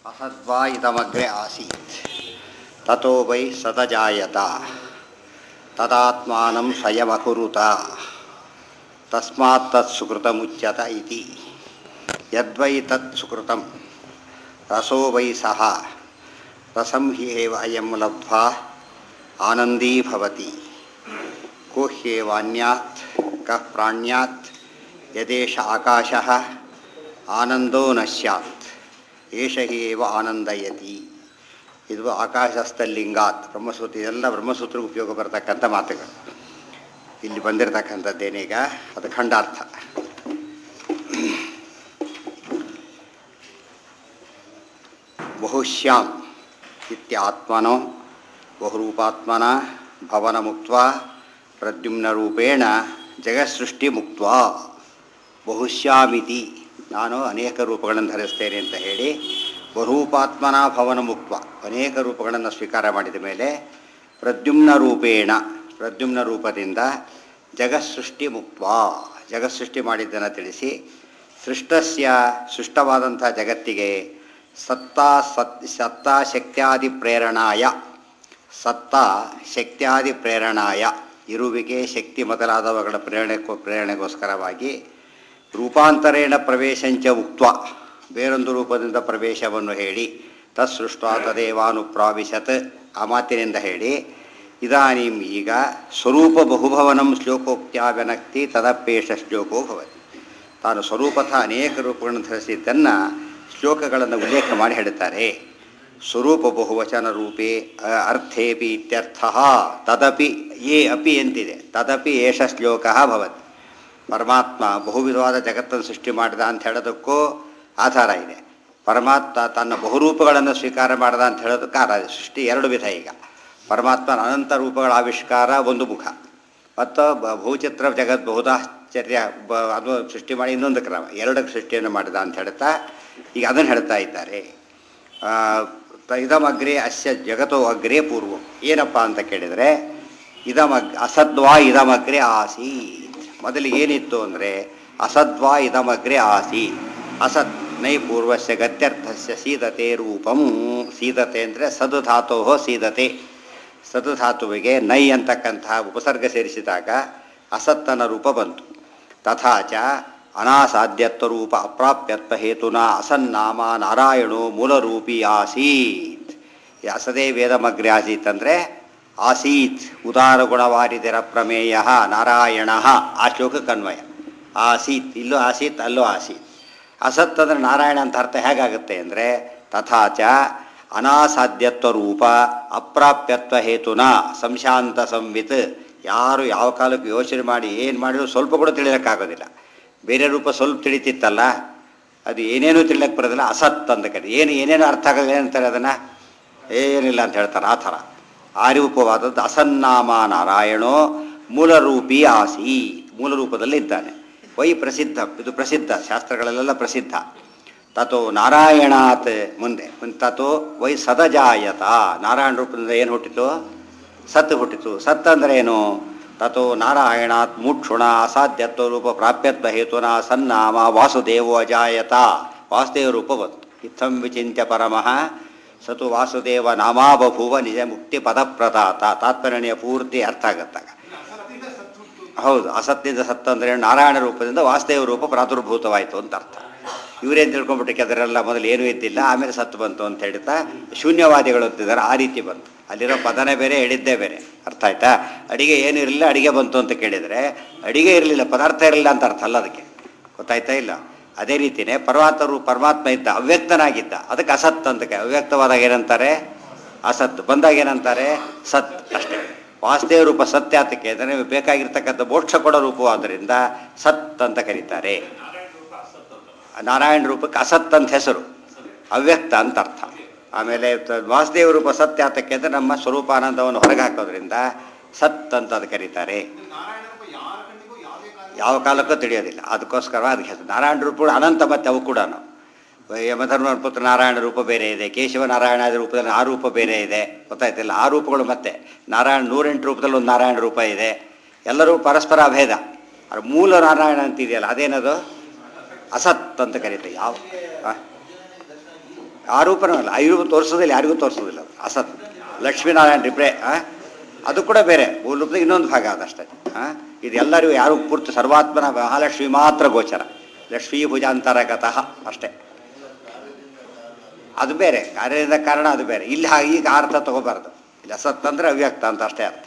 असद्वा इदमग्रे आसीत् ततो वै सतजायत तदात्मानं स्वयमकुरुत तस्मात् तत् सुकृतमुच्यत इति यद्वै तत् सुकृतं रसो वै सः रसं हि एव अयं लब्ध्वा आनन्दी भवति को ह्येवान्यात् कः प्राण्यात् यदेष आकाशः ಆನಂದೋ ನ ಸ್ಯಾತ್ ಏಷ ಹಿ ಏವ ಆನಂದಯತಿ ಇದು ಆಕಾಶಸ್ಥಲಿಂಗಾತ್ ಬ್ರಹ್ಮಸೂತ್ರ ಇದೆಲ್ಲ ಬ್ರಹ್ಮಸೂತ್ರಕ್ಕೆ ಉಪಯೋಗ ಬರತಕ್ಕಂಥ ಮಾತುಗಳು ಇಲ್ಲಿ ಬಂದಿರತಕ್ಕಂಥದ್ದೇನೀಗ ಅದು ಖಂಡಾರ್ಥ ಬಹುಶ್ಯಾಂ ಇತ್ಯಾತ್ಮನೋ ಬಹುರೂಪಾತ್ಮನ ಭವನ ಮುಕ್ತ ಪ್ರದ್ಯುಮ್ನರೂಪೇಣ ಜಗತ್ಸೃಷ್ಟಿ ಮುಕ್ತ ಬಹುಶ್ಯಾಮಿತಿ ನಾನು ಅನೇಕ ರೂಪಗಳನ್ನು ಧರಿಸ್ತೇನೆ ಅಂತ ಹೇಳಿ ಬಹುರೂಪಾತ್ಮನ ಭವನ ಮುಕ್ತ ಅನೇಕ ರೂಪಗಳನ್ನು ಸ್ವೀಕಾರ ಮಾಡಿದ ಮೇಲೆ ಪ್ರದ್ಯುಮ್ನ ರೂಪೇಣ ಪ್ರದ್ಯುಮ್ನ ರೂಪದಿಂದ ಜಗತ್ಸೃಷ್ಟಿ ಮುಕ್ತ ಜಗತ್ಸೃಷ್ಟಿ ಮಾಡಿದ್ದನ್ನು ತಿಳಿಸಿ ಸೃಷ್ಟಸ್ಯ ಸೃಷ್ಟವಾದಂಥ ಜಗತ್ತಿಗೆ ಸತ್ತಾ ಸತ್ ಸತ್ತಾ ಶಕ್ತ್ಯಾದಿ ಪ್ರೇರಣಾಯ ಸತ್ತಾ ಶಕ್ತ್ಯಾದಿ ಪ್ರೇರಣಾಯ ಇರುವಿಕೆ ಶಕ್ತಿ ಮೊದಲಾದವುಗಳ ಪ್ರೇರಣೆ ಪ್ರೇರಣೆಗೋಸ್ಕರವಾಗಿ ರೂಪಾಂತರೇಣ ಪ್ರವೇಶಂಚ ಉಕ್ತ ಬೇರೊಂದು ರೂಪದಿಂದ ಪ್ರವೇಶವನ್ನು ಹೇಳಿ ತತ್ಸೃಷ್ಟ ತದೇವಾನುಪ್ರಾವಿಶತ್ ಆ ಮಾತಿನಿಂದ ಹೇಳಿ ಇದಾನೀಂ ಈಗ ಸ್ವರೂಪ ಬಹುಭವನಂ ಶ್ಲೋಕೋಕ್ತ್ಯಾಗನಕ್ತಿ ತದಪೇಶ ಶ್ಲೋಕೋ ಭವತಿ ತಾನು ಸ್ವರೂಪಥ ಅನೇಕ ರೂಪಗಳನ್ನು ಧರಿಸಿದ್ದನ್ನು ಶ್ಲೋಕಗಳನ್ನು ಉಲ್ಲೇಖ ಮಾಡಿ ಹೇಳುತ್ತಾರೆ ಸ್ವರೂಪ ಬಹುವಚನ ರೂಪೇ ಅರ್ಥೇಪಿ ಇತ್ಯರ್ಥ ತದಪಿ ಯೇ ಅಪಿ ಎಂತಿದೆ ತದಪಿ ಏಷ ಶ್ಲೋಕ ಭವತಿ ಪರಮಾತ್ಮ ಬಹುವಿಧವಾದ ಜಗತ್ತನ್ನು ಸೃಷ್ಟಿ ಮಾಡಿದ ಅಂತ ಹೇಳೋದಕ್ಕೂ ಆಧಾರ ಇದೆ ಪರಮಾತ್ಮ ತನ್ನ ಬಹುರೂಪಗಳನ್ನು ಸ್ವೀಕಾರ ಮಾಡಿದ ಅಂತ ಹೇಳೋದಕ್ಕೆ ಆಧಾರ ಇದೆ ಸೃಷ್ಟಿ ಎರಡು ವಿಧ ಈಗ ಪರಮಾತ್ಮನ ಅನಂತ ರೂಪಗಳ ಆವಿಷ್ಕಾರ ಒಂದು ಮುಖ ಮತ್ತು ಬಹುಚಿತ್ರ ಜಗತ್ ಬಹುದಾಶ್ಚರ್ಯ ಬ ಅದು ಸೃಷ್ಟಿ ಮಾಡಿ ಇನ್ನೊಂದು ಕ್ರಮ ಎರಡಕ್ಕೆ ಸೃಷ್ಟಿಯನ್ನು ಮಾಡಿದ ಅಂತ ಹೇಳ್ತಾ ಈಗ ಅದನ್ನು ಹೇಳ್ತಾ ಇದ್ದಾರೆ ಇದಮಗ್ರೆ ಅಸ್ಯ ಜಗತ್ತೋ ಅಗ್ರೇ ಪೂರ್ವ ಏನಪ್ಪ ಅಂತ ಕೇಳಿದರೆ ಇದಮಗ್ ಅಸದ್ವಾ ಇದಮಗ್ರೆ ಆಸೀತ್ ಮೊದಲಿಗೆ ಏನಿತ್ತು ಅಂದರೆ ಅಸದ್ವಾ ಇದಮಗ್ರೆ ಆಸಿ ಅಸತ್ ನೈ ಪೂರ್ವಸ್ಯ ಗತ್ಯರ್ಥಸ್ಯ ಸೀದತೆ ರೂಪಂ ಸೀದತೆ ಅಂದರೆ ಸದು ಧಾತೋ ಸೀದತೆ ಸದು ಧಾತುವಿಗೆ ನೈ ಅಂತಕ್ಕಂತಹ ಉಪಸರ್ಗ ಸೇರಿಸಿದಾಗ ಅಸತ್ತನ ರೂಪ ಬಂತು ತಥಾಚ ಅನಾಸಾಧ್ಯತ್ವ ರೂಪ ಅಪ್ರಾಪ್ಯತ್ವ ಹೇತುನ ಅಸನ್ನಾಮ ನಾರಾಯಣೋ ಮೂಲರೂಪಿ ಆಸೀತ್ ಈ ಅಸದೇ ವೇದಮಗ್ರೆ ಆಸೀತ್ ಅಂದರೆ ಆಸೀತ್ ಉದಾರ ಗುಣವಾರಿದಿರ ಪ್ರಮೇಯ ನಾರಾಯಣ ಆ ಶ್ಲೋಕಕ್ಕನ್ವಯ ಆಸೀತ್ ಇಲ್ಲೂ ಆಸೀತ್ ಅಲ್ಲೂ ಆಸೀತ್ ಅಸತ್ ಅಂದರೆ ನಾರಾಯಣ ಅಂತ ಅರ್ಥ ಹೇಗಾಗುತ್ತೆ ಅಂದರೆ ತಥಾಚ ಅನಾಸಾಧ್ಯತ್ವ ರೂಪ ಅಪ್ರಾಪ್ಯತ್ವ ಹೇತುನ ಸಂಶಾಂತ ಸಂವಿತ್ ಯಾರು ಯಾವ ಕಾಲಕ್ಕೆ ಯೋಚನೆ ಮಾಡಿ ಏನು ಮಾಡಿದ್ರು ಸ್ವಲ್ಪ ಕೂಡ ತಿಳಿಯೋಕ್ಕಾಗೋದಿಲ್ಲ ಬೇರೆ ರೂಪ ಸ್ವಲ್ಪ ತಿಳಿತಿತ್ತಲ್ಲ ಅದು ಏನೇನೂ ತಿಳಿಯಕ್ಕೆ ಬರೋದಿಲ್ಲ ಅಸತ್ ಅಂತ ಕರಿ ಏನು ಏನೇನು ಅರ್ಥ ಆಗೋದು ಏನಂತಾರೆ ಅದನ್ನು ಏನಿಲ್ಲ ಅಂತ ಹೇಳ್ತಾರೆ ಆ ಥರ ಆ ರೂಪವಾದದ್ದು ಅಸನ್ನಾಮ ನಾರಾಯಣೋ ಮೂಲರೂಪಿ ಆಸಿ ಮೂಲ ರೂಪದಲ್ಲಿ ಇದ್ದಾನೆ ವೈ ಪ್ರಸಿದ್ಧ ಇದು ಪ್ರಸಿದ್ಧ ಶಾಸ್ತ್ರಗಳಲ್ಲೆಲ್ಲ ಪ್ರಸಿದ್ಧ ತಥೋ ನಾರಾಯಣಾತ್ ಮುಂದೆ ತಥೋ ವೈ ಸದಜಾಯತ ನಾರಾಯಣ ರೂಪದಿಂದ ಏನು ಹುಟ್ಟಿತು ಸತ್ ಹುಟ್ಟಿತು ಸತ್ ಅಂದ್ರೆ ಏನು ತಥೋ ನಾರಾಯಣಾತ್ ಮುಕ್ಷುಣ ಅಸಾಧ್ಯತ್ವ ರೂಪ ಪ್ರಾಪ್ಯತ್ವ ಹೇತುನ ಸನ್ನಾಮ ವಾಸುದೇವೋ ಅಜಾಯತ ವಾಸುದೇವ ರೂಪ ಬಂತು ಇತ್ತಂ ವಿಚಿಂತ್ಯ ಪರಮಃ ಸತು ವಾಸುದೇವ ನಾಮಾ ಬಭೂವ ನಿಜ ಮುಕ್ತಿ ಪದಪ್ರದಾತ ತಾತ್ಪರ್ಯಣೆಯ ಪೂರ್ತಿ ಅರ್ಥ ಆಗತ್ತಾಗ ಹೌದು ಅಸತ್ಯದಿಂದ ಸತ್ತು ಅಂದರೆ ನಾರಾಯಣ ರೂಪದಿಂದ ವಾಸುದೇವ ರೂಪ ಪ್ರಾದುರ್ಭೂತವಾಯಿತು ಅಂತ ಅರ್ಥ ಇವರೇನು ತಿಳ್ಕೊಂಡ್ಬಿಟ್ಟಕ್ಕೆ ಅದರೆಲ್ಲ ಮೊದಲು ಏನೂ ಇದ್ದಿಲ್ಲ ಆಮೇಲೆ ಸತ್ತು ಬಂತು ಅಂತ ಹೇಳ್ತಾ ಶೂನ್ಯವಾದಿಗಳು ಅಂತಿದ್ದಾರೆ ಆ ರೀತಿ ಬಂತು ಅಲ್ಲಿರೋ ಪದನೇ ಬೇರೆ ಹೇಳಿದ್ದೇ ಬೇರೆ ಅರ್ಥ ಆಯ್ತಾ ಅಡಿಗೆ ಏನೂ ಇರಲಿಲ್ಲ ಅಡಿಗೆ ಬಂತು ಅಂತ ಕೇಳಿದರೆ ಅಡಿಗೆ ಇರಲಿಲ್ಲ ಪದಾರ್ಥ ಇರಲಿಲ್ಲ ಅಂತ ಅರ್ಥ ಅಲ್ಲ ಅದಕ್ಕೆ ಗೊತ್ತಾಯ್ತಾ ಇಲ್ಲ ಅದೇ ರೀತಿಯೇ ಪರಮಾತ್ಮರು ಪರಮಾತ್ಮ ಇದ್ದ ಅವ್ಯಕ್ತನಾಗಿದ್ದ ಅದಕ್ಕೆ ಅಸತ್ ಅಂತ ಅವ್ಯಕ್ತವಾದಾಗ ಏನಂತಾರೆ ಅಸತ್ ಬಂದಾಗ ಏನಂತಾರೆ ಸತ್ ಅಷ್ಟೇ ವಾಸುದೇವ ರೂಪ ಸತ್ಯ ಅಂತಕ್ಕೆ ಅಂದರೆ ಬೇಕಾಗಿರ್ತಕ್ಕಂಥ ಮೋಕ್ಷ ಕೊಡೋ ರೂಪವಾದ್ದರಿಂದ ಸತ್ ಅಂತ ಕರೀತಾರೆ ನಾರಾಯಣ ರೂಪಕ್ಕೆ ಅಸತ್ ಅಂತ ಹೆಸರು ಅವ್ಯಕ್ತ ಅಂತ ಅರ್ಥ ಆಮೇಲೆ ವಾಸುದೇವ ರೂಪ ಸತ್ಯ ಆತಕ್ಕೆ ಅಂದರೆ ನಮ್ಮ ಸ್ವರೂಪಾನಂದವನ್ನು ಹೊರಗೆ ಹಾಕೋದ್ರಿಂದ ಸತ್ ಅಂತ ಅದು ಕರೀತಾರೆ ಯಾವ ಕಾಲಕ್ಕೂ ತಿಳಿಯೋದಿಲ್ಲ ಅದಕ್ಕೋಸ್ಕರ ಅದಕ್ಕೆ ಹೆಸರು ನಾರಾಯಣ ರೂಪ ಅನಂತ ಮತ್ತೆ ಅವು ಕೂಡ ಯಮಧರ್ಮ ಪುತ್ರ ನಾರಾಯಣ ರೂಪ ಬೇರೆ ಇದೆ ಕೇಶವ ನಾರಾಯಣ ರೂಪದಲ್ಲಿ ಆ ರೂಪ ಬೇರೆ ಇದೆ ಗೊತ್ತಾಯ್ತಿಲ್ಲ ಆ ರೂಪಗಳು ಮತ್ತೆ ನಾರಾಯಣ ನೂರೆಂಟು ರೂಪದಲ್ಲಿ ಒಂದು ನಾರಾಯಣ ರೂಪ ಇದೆ ಎಲ್ಲರೂ ಪರಸ್ಪರ ಅಭೇದ ಅದು ಮೂಲ ನಾರಾಯಣ ಅಂತಿದೆಯಲ್ಲ ಅದೇನದು ಅಸತ್ ಅಂತ ಕರೀತೆ ಯಾವ ಆ ರೂಪನೂ ಅಲ್ಲ ಆ ರೂಪ ತೋರಿಸೋದಿಲ್ಲ ಯಾರಿಗೂ ತೋರಿಸೋದಿಲ್ಲ ಅದು ಅಸತ್ ಲಕ್ಷ್ಮೀನಾರಾಯಣ ರಿಪ್ರೆ ಅದು ಕೂಡ ಬೇರೆ ಮೂಲ ರೂಪದ ಇನ್ನೊಂದು ಭಾಗ ಅದಷ್ಟೇ ಹಾಂ ಇದು ಎಲ್ಲರಿಗೂ ಯಾರು ಪೂರ್ತಿ ಸರ್ವಾತ್ಮನ ಮಹಾಲಕ್ಷ್ಮಿ ಮಾತ್ರ ಗೋಚರ ಲಕ್ಷ್ಮೀ ಭುಜಾಂತರಗತಃ ಅಷ್ಟೇ ಅದು ಬೇರೆ ಕಾರ್ಯದ ಕಾರಣ ಅದು ಬೇರೆ ಇಲ್ಲಿ ಹಾಗೆ ಈಗ ಆ ಅರ್ಥ ತಗೋಬಾರ್ದು ಇಲ್ಲಿ ಅಸತ್ ಅಂದ್ರೆ ಅವ್ಯಕ್ತ ಅಂತ ಅಷ್ಟೇ ಅರ್ಥ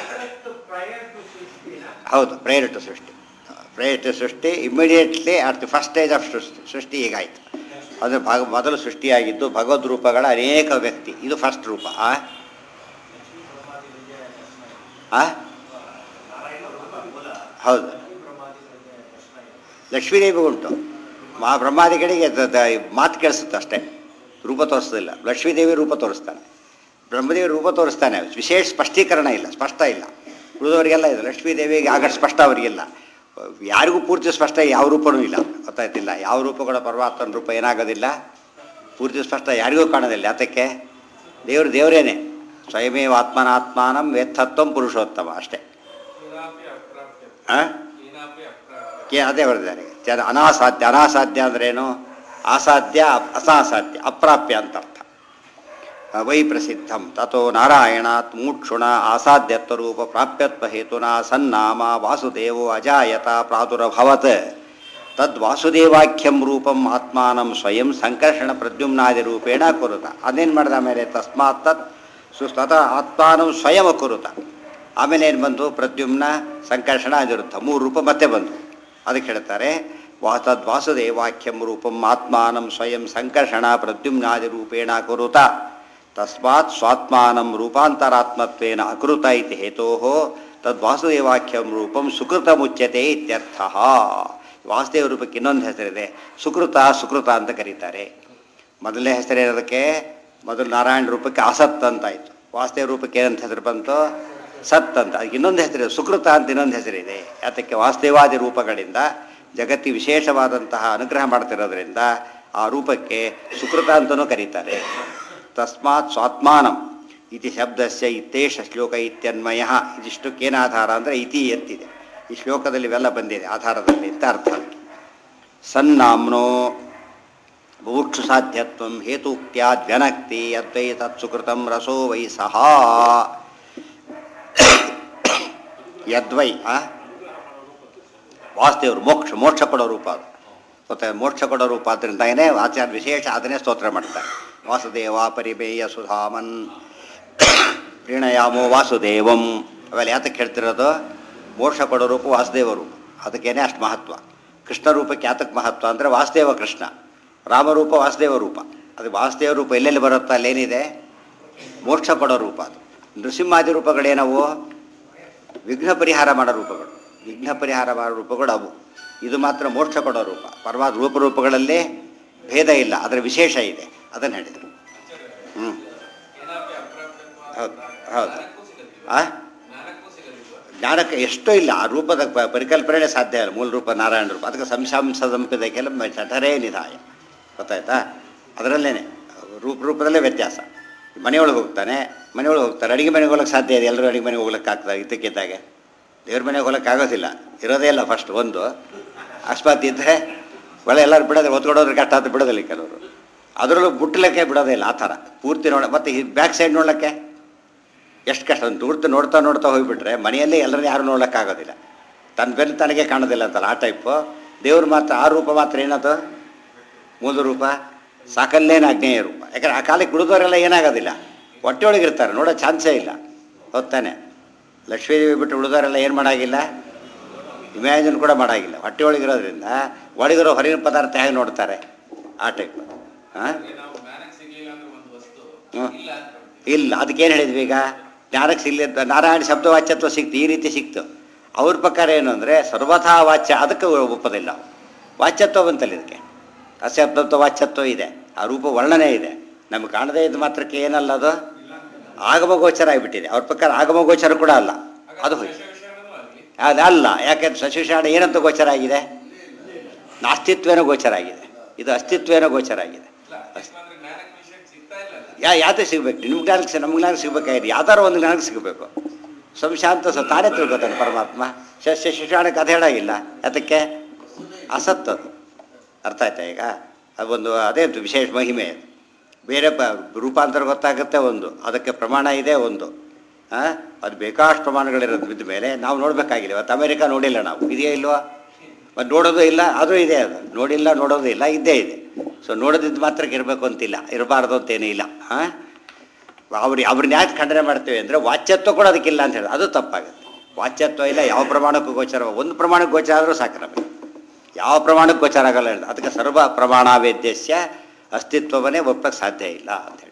ಹೌದು prayer to srishti prayer to srishti immediately at the first stage of srishti srishti ಈಗಾಯಿತು ಅದು ಭಾಗ ಮೊದಲು ಸೃಷ್ಟಿಯಾಗಿದ್ದು ಭಗವದ್ ರೂಪಗಳ ಅನೇಕ ವ್ಯಕ್ತಿ ಇದು ಫಸ್ಟ್ ರೂಪ ಆ ಆ? ಹೌದು ಲಕ್ಷ್ಮೀದೇವಿ ಉಂಟು ಮಾ ಬ್ರಹ್ಮಾದಿಗಳಿಗೆ ದ- ದ- ಮಾತು ಕೇಳಿಸುತ್ತೆ ಅಷ್ಟೇ ರೂಪ ತೋರಿಸೋದಿಲ್ಲ ಲಕ್ಷ್ಮೀದೇವಿ ರೂಪ ತೋರಿಸ್ತಾನೆ ಬ್ರಹ್ಮದೇವಿ ರೂಪ ತೋರಿಸ್ತಾನೆ ವಿಶೇಷ ಸ್ಪಷ್ಟೀಕರಣ ಇಲ್ಲ ಸ್ಪಷ್ಟ ಇಲ್ಲ ಉಳಿದವರಿಗೆಲ್ಲ ಇದೆ ಲಕ್ಷ್ಮೀದೇವಿಗೆ ಆಗ ಸ್ಪಷ್ಟ ಅವರಿಗಿಲ್ಲ ಯಾರಿಗೂ ಪೂರ್ತಿ ಸ್ಪಷ್ಟ ಯಾವ ರೂಪನೂ ಇಲ್ಲ ಗೊತ್ತಾಯ್ತಿಲ್ಲ ಯಾವ ರೂಪಗಳ ಪರಮಾತ್ಮನ ರೂಪ ಏನಾಗೋದಿಲ್ಲ ಪೂರ್ತಿ ಸ್ಪಷ್ಟ ಯಾರಿಗೂ ಕಾಣೋದಿಲ್ಲ ಯಾತಕ್ಕೆ ದೇವರು ದೇವರೇನೆ ಸ್ವಯಮೇವ ಆತ್ಮನಾತ್ಮಾನಂ ವೇತ್ತತ್ವಂ ಪುರುಷೋತ್ತಮ ಅಷ್ಟೇ ಆ? ಕೇ ಅದೇ ಬರೆದಿದ್ದಾರೆ ಜನ ಅನಾಸಾಧ್ಯ ಅನಾಸಾಧ್ಯ ಅಂದ್ರೇನು ಅಸಾಧ್ಯ ಅಸಾಸಾಧ್ಯ ಅಪ್ರಾಪ್ಯ ಅಂತ ಅರ್ಥ ವೈ ಪ್ರಸಿದ್ಧಂ ತಥೋ ನಾರಾಯಣಾತ್ ಮೂಕ್ಷುಣ ಆಸಾಧ್ಯತ್ವ ರೂಪ ಪ್ರಾಪ್ಯತ್ವ ಹೇತುನಾ ಸನ್ನಾಮ ವಾಸುದೇವೋ ಅಜಾಯತ ಪ್ರಾದುರಭವತ್ ತದ್ ವಾಸುದೇವಾಖ್ಯಂ ರೂಪಂ ಆತ್ಮಾನಂ ಸ್ವಯಂ ಸಂಕರ್ಷಣ ಪ್ರದ್ಯುಮ್ನಾದಿ ರೂಪೇಣ ಕುರುತ ಅದೇನು ಮಾಡಿದ ಆಮೇಲೆ ತಸ್ಮಾತ್ ತತ್ ಸುಸ್ತತ ಆತ್ಮಾನಂ ಸ್ವಯಂ ಕುರುತ ಆಮೇಲೆ ಏನು ಬಂತು ಪ್ರದ್ಯುಮ್ನ ಸಂಕರ್ಷಣ ಅನಿರುದ್ಧ ಮೂರು ರೂಪ ಮತ್ತೆ ಬಂತು ಅದಕ್ಕೆ ಹೇಳ್ತಾರೆ ವಾ ತದ್ ವಾಸುದೇವಾಖ್ಯಂ ರೂಪಂ ಆತ್ಮಾನಂ ಸ್ವಯಂ ಸಂಕರ್ಷಣ ಪ್ರದ್ಯುಮ್ನಾದಿ ರೂಪೇಣ ಕುರುತ ತಸ್ಮಾತ್ ಸ್ವಾತ್ಮಾನಂ ರೂಪಾಂತರಾತ್ಮತ್ವೇನ ಅಕೃತ ಇತಿ ಹೇತೋ ತದ್ವಾಸುದೇವಾಖ್ಯಂ ರೂಪಂ ಸುಕೃತ ಮುಚ್ಯತೆ ಇತ್ಯರ್ಥ ವಾಸುದೇವ ರೂಪಕ್ಕೆ ಇನ್ನೊಂದು ಹೆಸರಿದೆ ಸುಕೃತ ಸುಕೃತ ಅಂತ ಕರೀತಾರೆ ಮೊದಲನೇ ಹೆಸರೇನದಕ್ಕೆ ಮೊದಲು ನಾರಾಯಣ ರೂಪಕ್ಕೆ ಅಸತ್ ಅಂತಾಯಿತು ವಾಸುದೇವ ರೂಪಕ್ಕೆ ಏನಂತ ಹೆಸರು ಬಂತು ಸತ್ ಅಂತ ಅದಕ್ಕೆ ಇನ್ನೊಂದು ಹೆಸರಿದೆ ಸುಕೃತ ಅಂತ ಇನ್ನೊಂದು ಹೆಸರಿದೆ ಯಾತಕ್ಕೆ ವಾಸುದೇವಾದಿ ರೂಪಗಳಿಂದ ಜಗತ್ತಿ ವಿಶೇಷವಾದಂತಹ ಅನುಗ್ರಹ ಮಾಡ್ತಿರೋದ್ರಿಂದ ಆ ರೂಪಕ್ಕೆ ಸುಕೃತ ಅಂತಲೂ ಕರೀತಾರೆ ತಸ್ಮಾತ್ ಸ್ವಾತ್ಮಾನಂ ಇತಿ ಶಬ್ದಸ್ಯ ಇತ್ತೇಷ ಶ್ಲೋಕ ಇತ್ಯನ್ವಯ ಇದಿಷ್ಟಕ್ಕೇನಾಧಾರ ಅಂದರೆ ಇತಿ ಎತ್ತಿದೆ ಈ ಶ್ಲೋಕದಲ್ಲಿ ಇವೆಲ್ಲ ಬಂದಿದೆ ಆಧಾರದಲ್ಲಿ ಅಂತ ಅರ್ಥ ಅದಕ್ಕೆ ಸನ್ನಾಮ್ನೋ ಬುಭುಕ್ಷು ಸಾಧ್ಯತ್ವ ಹೇತೂಕ್ತ್ಯಾದ್ವ್ಯನಕ್ತಿ ಅದ್ವೈ ತತ್ಸುಕೃತಂ ರಸೋ ವೈ ಸಹ ಯದ್ವೈ ಆ ವಾಸುದೇವರು ಮೋಕ್ಷ ಮೋಕ್ಷ ಕೊಡೋ ರೂಪ ಅದು ಗೊತ್ತಾ ಮೋಕ್ಷ ಕೊಡೋ ರೂಪ ಆದ್ದರಿಂದಾಗೇ ಆಚಾರ್ಯ ವಿಶೇಷ ಅದನ್ನೇ ಸ್ತೋತ್ರ ಮಾಡ್ತಾರೆ ವಾಸುದೇವ ಪರಿಬೇಯ ಸುಧಾಮನ್ ಪ್ರೀಣಯಾಮೋ ವಾಸುದೇವಂ ಅವೆಲ್ಲ ಯಾತಕ್ಕೆ ಹೇಳ್ತಿರೋದು ಮೋಕ್ಷ ಕೊಡೋ ರೂಪ ವಾಸುದೇವ ರೂಪ ಅದಕ್ಕೇನೆ ಅಷ್ಟು ಮಹತ್ವ ಕೃಷ್ಣ ರೂಪಕ್ಕೆ ಯಾತಕ್ಕೆ ಮಹತ್ವ ಅಂದರೆ ವಾಸುದೇವ ಕೃಷ್ಣ ರಾಮರೂಪ ವಾಸುದೇವ ರೂಪ ಅದು ವಾಸುದೇವ ರೂಪ ಎಲ್ಲೆಲ್ಲಿ ಬರುತ್ತೋ ಅಲ್ಲೇನಿದೆ ಮೋಕ್ಷ ಕೊಡೋ ರೂಪ ಅದು ನೃಸಿಂಹಾದಿ ರೂಪಗಳೇನವು ವಿಘ್ನ ಪರಿಹಾರ ಮಾಡೋ ರೂಪಗಳು ವಿಘ್ನ ಪರಿಹಾರ ಮಾಡೋ ರೂಪಗಳು ಅವು ಇದು ಮಾತ್ರ ಮೋಕ್ಷ ಕೊಡೋ ರೂಪ ಪರಮಾತ್ಮ ರೂಪರೂಪಗಳಲ್ಲಿ ಭೇದ ಇಲ್ಲ ಅದರ ವಿಶೇಷ ಇದೆ ಅದನ್ನು ಹೇಳಿದರು ಹ್ಞೂ ಹೌದು ಹೌದು ಆ ಜ್ಞಾನಕ್ಕೆ ಎಷ್ಟೋ ಇಲ್ಲ ಆ ರೂಪದ ಪ- ಪರಿಕಲ್ಪನೆ ಸಾಧ್ಯ ಇಲ್ಲ ಮೂಲ ರೂಪ ನಾರಾಯಣ ರೂಪ ಅದಕ್ಕೆ ಸಂಶಾಂಶ ಸಂಪಿದಕ್ಕೆಲ್ಲ ಚಟರೇ ನಿಧಾಯ ಗೊತ್ತಾಯ್ತಾ ಅದರಲ್ಲೇನೆ ರೂಪ ರೂಪದಲ್ಲೇ ವ್ಯತ್ಯಾಸ ಮನೆಯೊಳಗೆ ಹೋಗ್ತಾನೆ ಮನೆಯೊಳಗೆ ಹೋಗ್ತಾರೆ ಅಡುಗೆ ಮನೆಗೆ ಹೋಗಕ್ಕೆ ಸಾಧ್ಯ ಇದೆ ಎಲ್ಲರೂ ಅಡುಗೆ ಮನೆಗೆ ಹೋಗ್ಲಿಕ್ಕೆ ಆಗ್ತದೆ ಇದ್ದಕ್ಕಿದ್ದಾಗೆ ದೇವ್ರ ಮನೆಗೆ ಹೋಗಕ್ಕೆ ಆಗೋದಿಲ್ಲ ಇರೋದೇ ಇಲ್ಲ ಫಸ್ಟ್ ಒಂದು ಅಕಸ್ಮಾತ್ ಇದ್ದರೆ ಒಳ್ಳೆ ಎಲ್ಲರೂ ಬಿಡೋದು ಹೊತ್ಕೊಡೋದ್ರೆ ಕಷ್ಟ ಅಂತ ಬಿಡೋದಿಲ್ಲ ಕೆಲವರು ಅದರಲ್ಲೂ ಬುಟ್ಟಲಿಕ್ಕೆ ಬಿಡೋದೇ ಇಲ್ಲ ಆ ಥರ ಪೂರ್ತಿ ನೋಡ ಮತ್ತು ಈ ಬ್ಯಾಕ್ ಸೈಡ್ ನೋಡೋಕ್ಕೆ ಎಷ್ಟು ಕಷ್ಟ ಒಂದು ದೂರ್ತು ನೋಡ್ತಾ ನೋಡ್ತಾ ಹೋಗಿಬಿಟ್ರೆ ಮನೆಯಲ್ಲೇ ಎಲ್ಲರನ್ನ ಯಾರು ನೋಡೋಕ್ಕಾಗೋದಿಲ್ಲ ತನ್ನ ಬೆನ್ನು ತನಗೆ ಕಾಣೋದಿಲ್ಲ ಅಂತಲ್ಲ ಆ ಟೈಪು ದೇವ್ರು ಮಾತ್ರ ಆ ರೂಪ ಮಾತ್ರ ಏನದು ಮೂಲ ರೂಪ ಸಾಕಲ್ಲೇನ ಅಗ್ನೇಯ ರೂಪ ಯಾಕಂದ್ರೆ ಆ ಕಾಲಕ್ಕೆ ಉಳಿದವರೆಲ್ಲ ಏನಾಗೋದಿಲ್ಲ ಹೊಟ್ಟೆ ಒಳಗಿರ್ತಾರೆ ನೋಡೋ ಚಾನ್ಸೇ ಇಲ್ಲ ಹೊತ್ತಾನೆ ಲಕ್ಷ್ಮೀದೇವಿ ಬಿಟ್ಟು ಉಳಿದವರೆಲ್ಲ ಏನು ಮಾಡಾಗಿಲ್ಲ ಇಮ್ಯಾಜಿನ್ ಕೂಡ ಮಾಡಾಗಿಲ್ಲ ಹೊಟ್ಟೆ ಒಳಗಿರೋದ್ರಿಂದ ಒಳಗಿರೋ ಹೊರಗಿನ ಪದಾರ್ಥ ಹೇಗೆ ನೋಡ್ತಾರೆ ಆ ಟೈಪ್ ಹಾಂ ನಾವು ಜ್ಞಾನಕ್ಕೆ ಸಿಗ್ಲಿಲ್ಲ ಅಂದ್ರೆ ಒಂದು ವಸ್ತು ಹ್ಮ್. ಇಲ್ಲ ಅಂತ ಹೇಳ್ತೀವಿ. ಇಲ್ಲ ಅದಕ್ಕೇನು ಹೇಳಿದ್ವಿ ಈಗ ಜ್ಞಾನಕ್ಕೆ ಸಿಗ್ಲಿದ್ದ ನಾರಾಯಣ ಶಬ್ದ ವಾಚ್ಯತ್ವ ಸಿಕ್ತು ಈ ರೀತಿ ಸಿಕ್ತು ಅವ್ರ ಪ್ರಕಾರ ಏನು ಅಂದರೆ ಸರ್ವಥಾ ವಾಚ್ಯ ಅದಕ್ಕೆ ಒಪ್ಪೋದಿಲ್ಲ ನಾವು. ವಾಚ್ಯತ್ವ ಬಂತಲ್ಲ ಇದಕ್ಕೆ ಅಶಬ್ದತ್ವ ವಾಚ್ಯತ್ವ ಇದೆ ಆ ರೂಪ ವರ್ಣನೆ ಇದೆ ನಮ್ಗೆ ಕಾಣದೇ ಇದ್ದ ಮಾತ್ರಕ್ಕೆ ಏನಲ್ಲ ಅದು ಆಗಮಗೋಚರ ಆಗಿಬಿಟ್ಟಿದೆ ಅವ್ರ ಪ್ರಕಾರ ಆಗಮಗೋಚರ ಕೂಡ ಅಲ್ಲ ಅದು ಹೋಯ್ತು ವಿಷಯನೂ ಆಗ್ಲಿ ಅದಲ್ಲ ಯಾಕೆಂದ್ರೆ ಸಶಿಷಾಣ ಏನಂತ ಗೋಚರ ಆಗಿದೆ ನಾಸ್ತಿತ್ವೇನ ಗೋಚರ ಆಗಿದೆ ಇದು ಅಸ್ತಿತ್ವೇನ ಗೋಚರ ಆಗಿದೆ ಇಲ್ಲ ಅಸ್ತಿತ್ವ ಅಂದ್ರೆ ಜ್ಞಾನಕ್ಕೆ ವಿಷಯಕ್ಕೆ ಸಿಗ್ತಾ ಇಲ್ಲ ಅಲ್ಲ ಯಾ ಯಾವ್ದು ಸಿಗ್ಬೇಕು ನಿಮ್ಮ ಜ್ಞಾನಕ್ಕೆ ನಮ್ಗೆ ಜ್ಞಾನಕ್ಕೆ ಸಿಗ್ಬೇಕಾಗಿದೆ ಯಾವ್ದಾರ ಒಂದು ಜ್ಞಾನಕ್ಕೆ ಸಿಗಬೇಕು ಸಂಶಾಂತ ಸ ತಾನೇ ತಿಳ್ಕೊತಾನೆ ಪರಮಾತ್ಮ ಶಸ್ಯ ಶಿಕ್ಷಣಕ್ಕೆ ಅದು ಹೇಳಾಗಿಲ್ಲ ಅದಕ್ಕೆ ಅಸತ್ತದು ಅರ್ಥ ಆಯ್ತಾ ಈಗ ಅದೊಂದು ಅದೇ ಒಂದು ವಿಶೇಷ ಮಹಿಮೆ ಅದು ಬೇರೆ ಪ ರೂಪಾಂತರ ಗೊತ್ತಾಗುತ್ತೆ ಒಂದು ಅದಕ್ಕೆ ಪ್ರಮಾಣ ಇದೆ ಒಂದು ಆ? ಅದು ಬೇಕಾಷ್ಟು ಪ್ರಮಾಣಗಳಿರೋದು ಬಿದ್ದ ಮೇಲೆ ನಾವು ನೋಡಬೇಕಾಗಿಲ್ಲ ಇವತ್ತು ಅಮೇರಿಕ ನೋಡಿಲ್ಲ ನಾವು ಇದೆಯಾ ಇಲ್ವಾ ಮತ್ತು ನೋಡೋದು ಇಲ್ಲ ಅದು ಇದೆ ಅದು ನೋಡಿಲ್ಲ ನೋಡೋದು ಇಲ್ಲ ಇದ್ದೇ ಇದೆ ಸೊ ನೋಡೋದಿದ್ದು ಮಾತ್ರಕ್ಕೆ ಇರಬೇಕು ಅಂತಿಲ್ಲ ಇರಬಾರ್ದು ಅಂತೇನೂ ಇಲ್ಲ ಹಾಂ ಅವ್ರು ಅವ್ರನ್ನ ಯಾಕೆ ಖಂಡನೆ ಮಾಡ್ತೇವೆ ಅಂದರೆ ವಾಚ್ಯತ್ವ ಕೂಡ ಅದಕ್ಕಿಲ್ಲ ಅಂತ ಹೇಳಿ ಅದು ತಪ್ಪಾಗುತ್ತೆ ವಾಚ್ಯತ್ವ ಇಲ್ಲ ಯಾವ ಪ್ರಮಾಣಕ್ಕೂ ಗೋಚರ ಒಂದು ಪ್ರಮಾಣಕ್ಕೆ ಗೋಚರ ಆದರೂ ಸಾಕು ನಮಗೆ ಯಾವ ಪ್ರಮಾಣಕ್ಕೆ ಗೋಚರ ಆಗಲ್ಲ ಹೇಳಿದ ಅದಕ್ಕೆ ಸರ್ವ ಪ್ರಮಾಣಾವೇದ್ಯಸ್ಯ ಅಸ್ತಿತ್ವವನ್ನೇ ಒಪ್ಪಕ್ಕೆ ಸಾಧ್ಯ ಇಲ್ಲ ಅಂಥೇಳಿ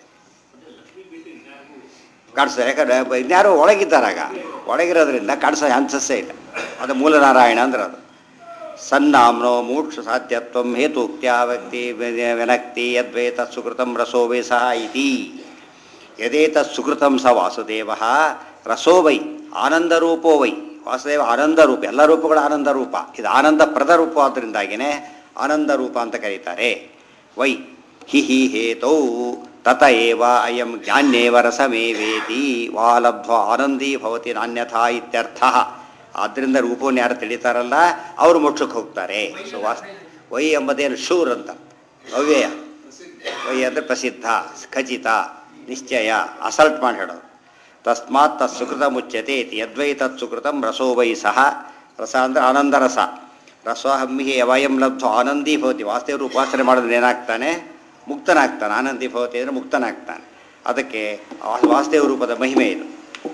ಕಾಣಿಸ್ತದೆ ಯಾಕಂದರೆ ಇನ್ಯಾರೋ ಒಳಗಿದ್ದಾರಾಗ ಒಳಗಿರೋದ್ರಿಂದ ಕಾಣಿಸೋ ಚಾನ್ಸಸ್ಸೇ ಇಲ್ಲ ಅದು ಮೂಲನಾರಾಯಣ ಅಂದ್ರೆ ಅದು ಸನ್ನಾಮ್ನೋ ಮೂಕ್ಷ ಸಾಧ್ಯತ್ವ ಹೇತೂಕ್ತ್ಯ ವ್ಯಕ್ತಿ ವಿನಕ್ತಿ ಯದ್ವೇತ ಸುಕೃತಂ ರಸೋ ವೇ ಸಹ ಇತಿ ಯದೇತ ಸುಕೃತಂ ಸ ವಾಸುದೇವ ರಸೋ ವೈ ಆನಂದರೂಪೋ ವೈ ವಾಸುದೇವ ಆನಂದ ರೂಪ ಎಲ್ಲ ರೂಪಗಳು ಆನಂದ ರೂಪ ಇದು ಆನಂದ ಪ್ರದ ರೂಪ ಆದ್ದರಿಂದಾಗಿನೇ ಆನಂದ ರೂಪ ಅಂತ ಕರೀತಾರೆ ವೈ ಹಿ ಹಿ ಹೇತೌ ತತ ಏವ ಅಯಂ ಜ್ಞಾನ್ಯೇವ ರಸಮೇವೇತಿ ವಾ ಲಬ್ಧ್ವ ಆನಂದೀ ಭವತಿ ನಾನ್ಯಥಾ ಇತ್ಯರ್ಥ ಆದ್ದರಿಂದ ರೂಪವನ್ನು ಯಾರು ತಿಳಿತಾರಲ್ಲ ಅವರು ಮೋಕ್ಷಕ್ಕೆ ಹೋಗ್ತಾರೆ ಸೊ ವಾಸ್ ವೈ ಎಂಬುದೇನು ಶೂರ್ ಅಂತ ಅವ್ಯಯ ವೈ ಅಂದರೆ ಪ್ರಸಿದ್ಧ ಖಚಿತ ನಿಶ್ಚಯ ಅಸಲ್ಟ್ ಮಾಡಿ ಹೇಳೋದು ತಸ್ಮಾತ್ ತತ್ ಸುಕೃತ ಮುಚ್ಯತೆ ಇತಿ ಯದ್ವೈ ತತ್ ಸುಕೃತಂ ರಸೋ ವೈ ಸಹ ರಸ ಅಂದರೆ ಆನಂದ ರಸ ರಸ ಹಮ್ಮಿಹಿ ವಯಂ ಲಬ್ಧ ಆನಂದೀ ಭವತಿ ವಾಸ್ತವರು ಉಪಾಸನೆ ಮಾಡಿದ್ರೆ ಏನಾಗ್ತಾನೆ ಮುಕ್ತನಾಗ್ತಾನೆ ಆನಂದಿ ಭವತಿ ಅಂದರೆ ಮುಕ್ತನಾಗ್ತಾನೆ ಅದಕ್ಕೆ ಆ ವಾಸುದೇವ ರೂಪದ ಮಹಿಮೆ ಇದು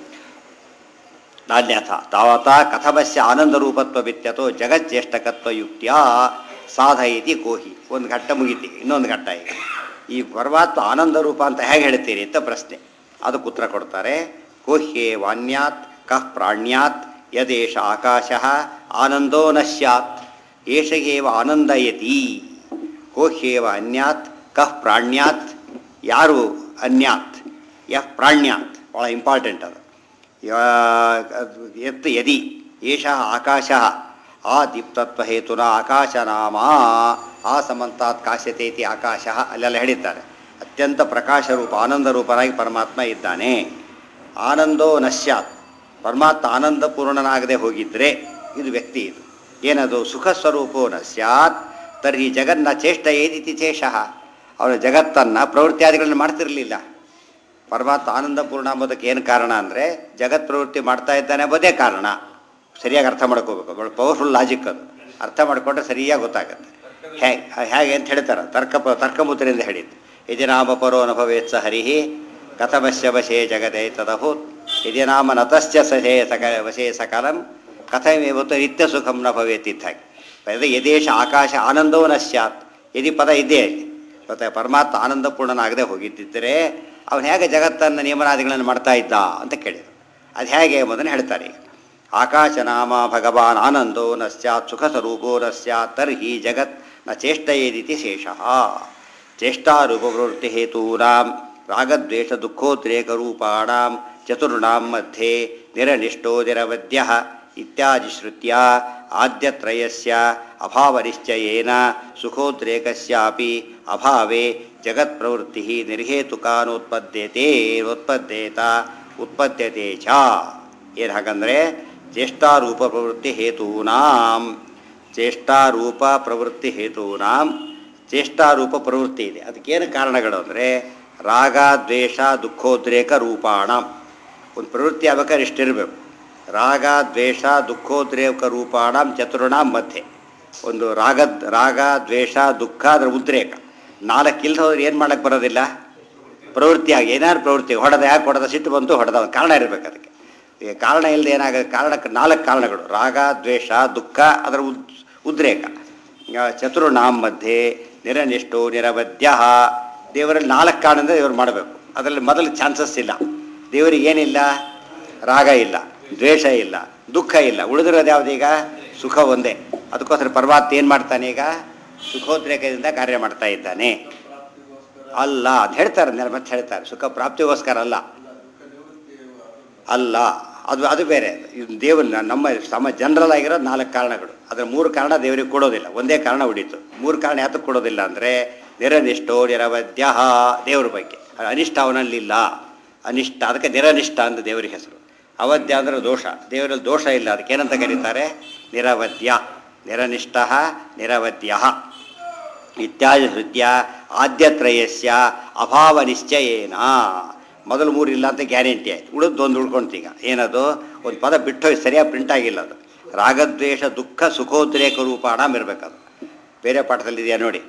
ನಾನ್ಯಥ ತಾವತಾ ಕಥಮಸ್ಯ ಆನಂದರೂಪತ್ವ ಬಿತ್ಯತೋ ಜಗಜ್ಯೇಷ್ಠಕತ್ವ ಯುಕ್ತಿಯ ಸಾಧಯತಿ ಕೋಹಿ ಒಂದು ಘಟ್ಟ ಮುಗಿತಿ ಇನ್ನೊಂದು ಘಟ್ಟ ಈಗ ಈ ಪರಮಾತ್ಮ ಆನಂದ ರೂಪ ಅಂತ ಹೇಗೆ ಹೇಳ್ತೀರಿ ಅಂತ ಪ್ರಶ್ನೆ ಅದಕ್ಕೆ ಉತ್ತರ ಕೊಡ್ತಾರೆ ಕೋಹ್ಯೇ ವಾನ್ಯಾತ್ ಕಃ ಪ್ರಾಣ್ಯಾತ್ ಯದೇಶ ಆಕಾಶ ಆನಂದೋ ನ ಸ್ಯಾತ್ ಏಷ ಏವ ಆನಂದಯತಿ ಕೋಹ್ಯೇವ ಅನ್ಯಾತ್ ಕಃ ಪ್ರಾಣ್ಯಾತ್ ಯಾರು ಅನ್ಯಾತ್ ಯಃ ಪ್ರಾಣ್ಯಾತ್ ಭಾಳ ಇಂಪಾರ್ಟೆಂಟ್ ಅದು ಯತ್ ಯದಿ ಏಷ ಆಕಾಶ ಆ ದೀಪ್ತತ್ವ ಹೇತುನ ಆಕಾಶ ನಾಮ ಆ ಸಮಂತಾತ್ ಕಾಶ್ಯತೆ ಇತಿ ಆಕಾಶ ಅಲ್ಲೆಲ್ಲ ಹೇಳಿದ್ದಾರೆ ಅತ್ಯಂತ ಪ್ರಕಾಶ ರೂಪ ಆನಂದ ರೂಪನಾಗಿ ಪರಮಾತ್ಮ ಇದ್ದಾನೆ ಆನಂದೋ ನಶ್ಯಾತ್ ಪರಮಾತ್ಮ ಆನಂದ ಪೂರ್ಣನಾಗದೆ ಹೋಗಿದ್ರೆ ಇದು ವ್ಯಕ್ತಿ ಇದು ಏನದು ಸುಖ ಸ್ವರೂಪೋ ನ ಸ್ಯಾತ್ ತರ್ಹಿ ಜಗನ್ನ ಚೇಷ್ಟ ಏದಿತಿ ಚೇಷಃ ಅವನ ಜಗತ್ತನ್ನು ಪ್ರವೃತ್ತಿಯಾದಿಗಳನ್ನು ಮಾಡ್ತಿರಲಿಲ್ಲ ಪರಮಾತ್ಮ ಆನಂದ ಪೂರ್ಣ ಅಂಬೋದಕ್ಕೆ ಏನು ಕಾರಣ ಅಂದರೆ ಜಗತ್ ಪ್ರವೃತ್ತಿ ಮಾಡ್ತಾ ಇದ್ದಾನೆ ಎಂಬುದೇ ಕಾರಣ ಸರಿಯಾಗಿ ಅರ್ಥ ಮಾಡ್ಕೋಬೇಕು ಭಾಳ ಪವರ್ಫುಲ್ ಲಾಜಿಕ್ ಅದು ಅರ್ಥ ಮಾಡಿಕೊಂಡ್ರೆ ಸರಿಯಾಗಿ ಗೊತ್ತಾಗುತ್ತೆ ಹೇಗೆ ಹೇಗೆ ಅಂತ ಹೇಳ್ತಾರೆ ತರ್ಕ ತರ್ಕಮುದ್ರೆಯಿಂದ ಹೇಳಿದ್ದು ಯದಿ ನಾಮ ಪರೋ ನ ಭವೇತ್ ಸ ಹರಿ ಕಥಮಸ್ಯ ವಶೇ ಜಗದೇ ತದಭೂತ್ ಯದಿ ನಾಮ ನತಶ್ಚ ಸಹೇ ಸಕ ವಶೇ ಸಕಲಂ ಕಥಮೇವತ್ತು ನಿತ್ಯ ಸುಖಂ ನ ಭವೇತ್ ಇದ್ದಾಗಿ ಅದೇ ಯದೇಶ ಆಕಾಶ ಆನಂದವೂ ನ ಸ್ಯಾತ್ ಯದಿ ಪದ ಇದ್ದೇ ಇದೆ ಮತ್ತು ಪರಮಾತ್ಮ ಆನಂದಪೂರ್ಣನಾಗದೆ ಹೋಗಿದ್ದಿದ್ದರೆ ಅವನು ಹೇಗೆ ಜಗತ್ತನ್ನು ನಿಯಮನಾದಿಗಳನ್ನು ಮಾಡ್ತಾ ಇದ್ದ ಅಂತ ಕೇಳಿದರು ಅದು ಹೇಗೆ ಎಂಬುದನ್ನು ಹೇಳ್ತಾರೆ ಈಗ ಆಕಾಶನಾಮ ಭಗವಾನ್ ಆನಂದೋ ನ ಸ್ಯಾತ್ ಸುಖ ಸ್ವರೂಪೋ ನ ಸ್ಯಾತ್ ತರ್ಹಿ ಜಗತ್ ನ ಚೇಷ್ಟಯೇದಿತಿ ಶೇಷಃ ಚೇಷ್ಟಾರೂಪವೃತ್ತಿ ಹೇತೂನಾಂ ರಾಗದ್ವೇಷ ದುಃಖೋದ್ರೇಕರೂಪಾಣಾಂ ಚತುರ್ಣಾಂ ಮಧ್ಯೆ ನಿರನಿಷ್ಠೋ ನಿರವದ್ಯ ಇತ್ಯಾದಿ ಶ್ರುತ್ಯ ಆದ್ಯತ್ರಯಸ್ಯ ಅಭಾವನಿಶ್ಚಯೇನ ಸುಖೋದ್ರೇಕಸ್ಯಾಪಿ ಅಭಾವೇ ಜಗತ್ಪ್ರವೃತ್ತಿ ನಿರ್ಹೇತುಕಾನುತ್ಪದ್ಯತೆ ಉತ್ಪದ್ಯೇತ ಉತ್ಪದ್ಯತೆ ಚ ಏನು ಹಾಗಂದರೆ ಚೇಷ್ಟಾರೂಪ ಪ್ರವೃತ್ತಿ ಹೇತೂನಾಂ ಚೇಷ್ಟಾರೂಪ ಪ್ರವೃತ್ತಿ ಹೇತೂನಾಂ ಚೇಷ್ಟಾರೂಪ ಪ್ರವೃತ್ತಿ ಇದೆ ಅದಕ್ಕೇನು ಕಾರಣಗಳು ಅಂದರೆ ರಾಗ ದ್ವೇಷ ದುಃಖೋದ್ರೇಕ ರೂಪಾಣ ಒಂದು ಪ್ರವೃತ್ತಿ ಆಗ್ಬೇಕಾದ್ರೆ ಇಷ್ಟಿರಬೇಕು ರಾಗ ದ್ವೇಷ ದುಃಖೋದ್ರೇಕ ರೂಪಾಣಂ ಚತುರ್ಣಾಂ ಮಧ್ಯೆ ಒಂದು ರಾಗ ರಾಗ ದ್ವೇಷ ದುಃಖ ಅದರ ಉದ್ರೇಕ ನಾಲ್ಕು ಇಲ್ದ ಹೋದ್ರೆ ಏನು ಮಾಡಕ್ಕೆ ಬರೋದಿಲ್ಲ ಪ್ರವೃತ್ತಿಯಾಗಿ ಏನಾದ್ರು ಪ್ರವೃತ್ತಿ ಹೊಡೆದ ಯಾಕೆ ಹೊಡೆದ ಸಿಟ್ಟು ಬಂತು ಹೊಡೆದ ಒಂದು ಕಾರಣ ಇರಬೇಕು ಅದಕ್ಕೆ ಈಗ ಕಾರಣ ಇಲ್ಲದೆ ಏನಾಗುತ್ತೆ ಕಾರಣಕ್ಕೆ ನಾಲ್ಕು ಕಾರಣಗಳು ರಾಗ ದ್ವೇಷ ದುಃಖ ಅದರ ಉದ್ ಉದ್ರೇಕ ಈಗ ಚತುರ್ಣಾಂ ಮಧ್ಯೆ ನಿರನಿಷ್ಠೋ ನಿರವದ್ಯ ದೇವರಲ್ಲಿ ನಾಲ್ಕು ಕಾರಣದಿಂದ ದೇವರು ಮಾಡಬೇಕು ಅದರಲ್ಲಿ ಮೊದಲು ಚಾನ್ಸಸ್ ಇಲ್ಲ ದೇವರಿಗೆ ಏನಿಲ್ಲ ರಾಗ ಇಲ್ಲ ದ್ವೇಷ ಇಲ್ಲ ದುಃಖ ಇಲ್ಲ ಉಳಿದಿರೋದು ಯಾವುದೀಗ ಸುಖ ಒಂದೇ ಅದಕ್ಕೋಸ್ಕರ ಪರಮಾತ್ಮ ಏನು ಮಾಡ್ತಾನೆ ಈಗ ಸುಖೋದ್ರೇಕದಿಂದ ಕಾರ್ಯ ಮಾಡ್ತಾ ಇದ್ದಾನೆ ಅಲ್ಲ ಅದು ಹೇಳ್ತಾರೆ ನೆಲ ಮತ್ತೆ ಹೇಳ್ತಾರೆ ಸುಖ ಪ್ರಾಪ್ತಿಗೋಸ್ಕರ ಅಲ್ಲ ಅಲ್ಲ ಅದು ಅದು ಬೇರೆ ಇದು ದೇವ್ರ ನಮ್ಮ ಸಮ ಜನರಲ್ ಆಗಿರೋ ನಾಲ್ಕು ಕಾರಣಗಳು ಅದರ ಮೂರು ಕಾರಣ ದೇವರಿಗೆ ಕೊಡೋದಿಲ್ಲ ಒಂದೇ ಕಾರಣ ಉಡೀತು ಮೂರು ಕಾರಣ ಯಾತಕ್ಕೆ ಕೊಡೋದಿಲ್ಲ ಅಂದರೆ ನಿರನಿಷ್ಠೋ ನಿರವದ್ಯ ದೇವ್ರ ಬಗ್ಗೆ ಅನಿಷ್ಟ ಅವನಲ್ಲಿಲ್ಲ ಅನಿಷ್ಟ ಅದಕ್ಕೆ ನಿರನಿಷ್ಠ ಅಂತ ದೇವರಿಗೆ ಹೆಸರು ಅವಧ್ಯ ಅಂದರೆ ದೋಷ ದೇವರಲ್ಲಿ ದೋಷ ಇಲ್ಲ ಅದಕ್ಕೆ ಏನಂತ ಕರೀತಾರೆ ನಿರವದ್ಯ ನಿರನಿಷ್ಠ ನಿರವದ್ಯ ಇತ್ಯಾದಿ ಹೃತ್ಯ ಆದ್ಯತ್ರಯಸ್ಯ ಅಭಾವ ನಿಶ್ಚಯೇನ ಮೊದಲು ಮೂರು ಇಲ್ಲ ಅಂತ ಗ್ಯಾರಂಟಿ ಆಯ್ತು ಉಳಿದು ಒಂದು ಉಳ್ಕೊಂತೀಗ ಏನದು ಒಂದು ಪದ ಬಿಟ್ಟು ಸರಿಯಾಗಿ ಪ್ರಿಂಟ್ ಆಗಿಲ್ಲ ಅದು ರಾಗದ್ವೇಷ ದುಃಖ ಸುಖೋದ್ರೇಕ ರೂಪಾಣ ಇರಬೇಕದು ಬೇರೆ ಪಾಠದಲ್ಲಿ ಇದೆಯಾ ನೋಡಿ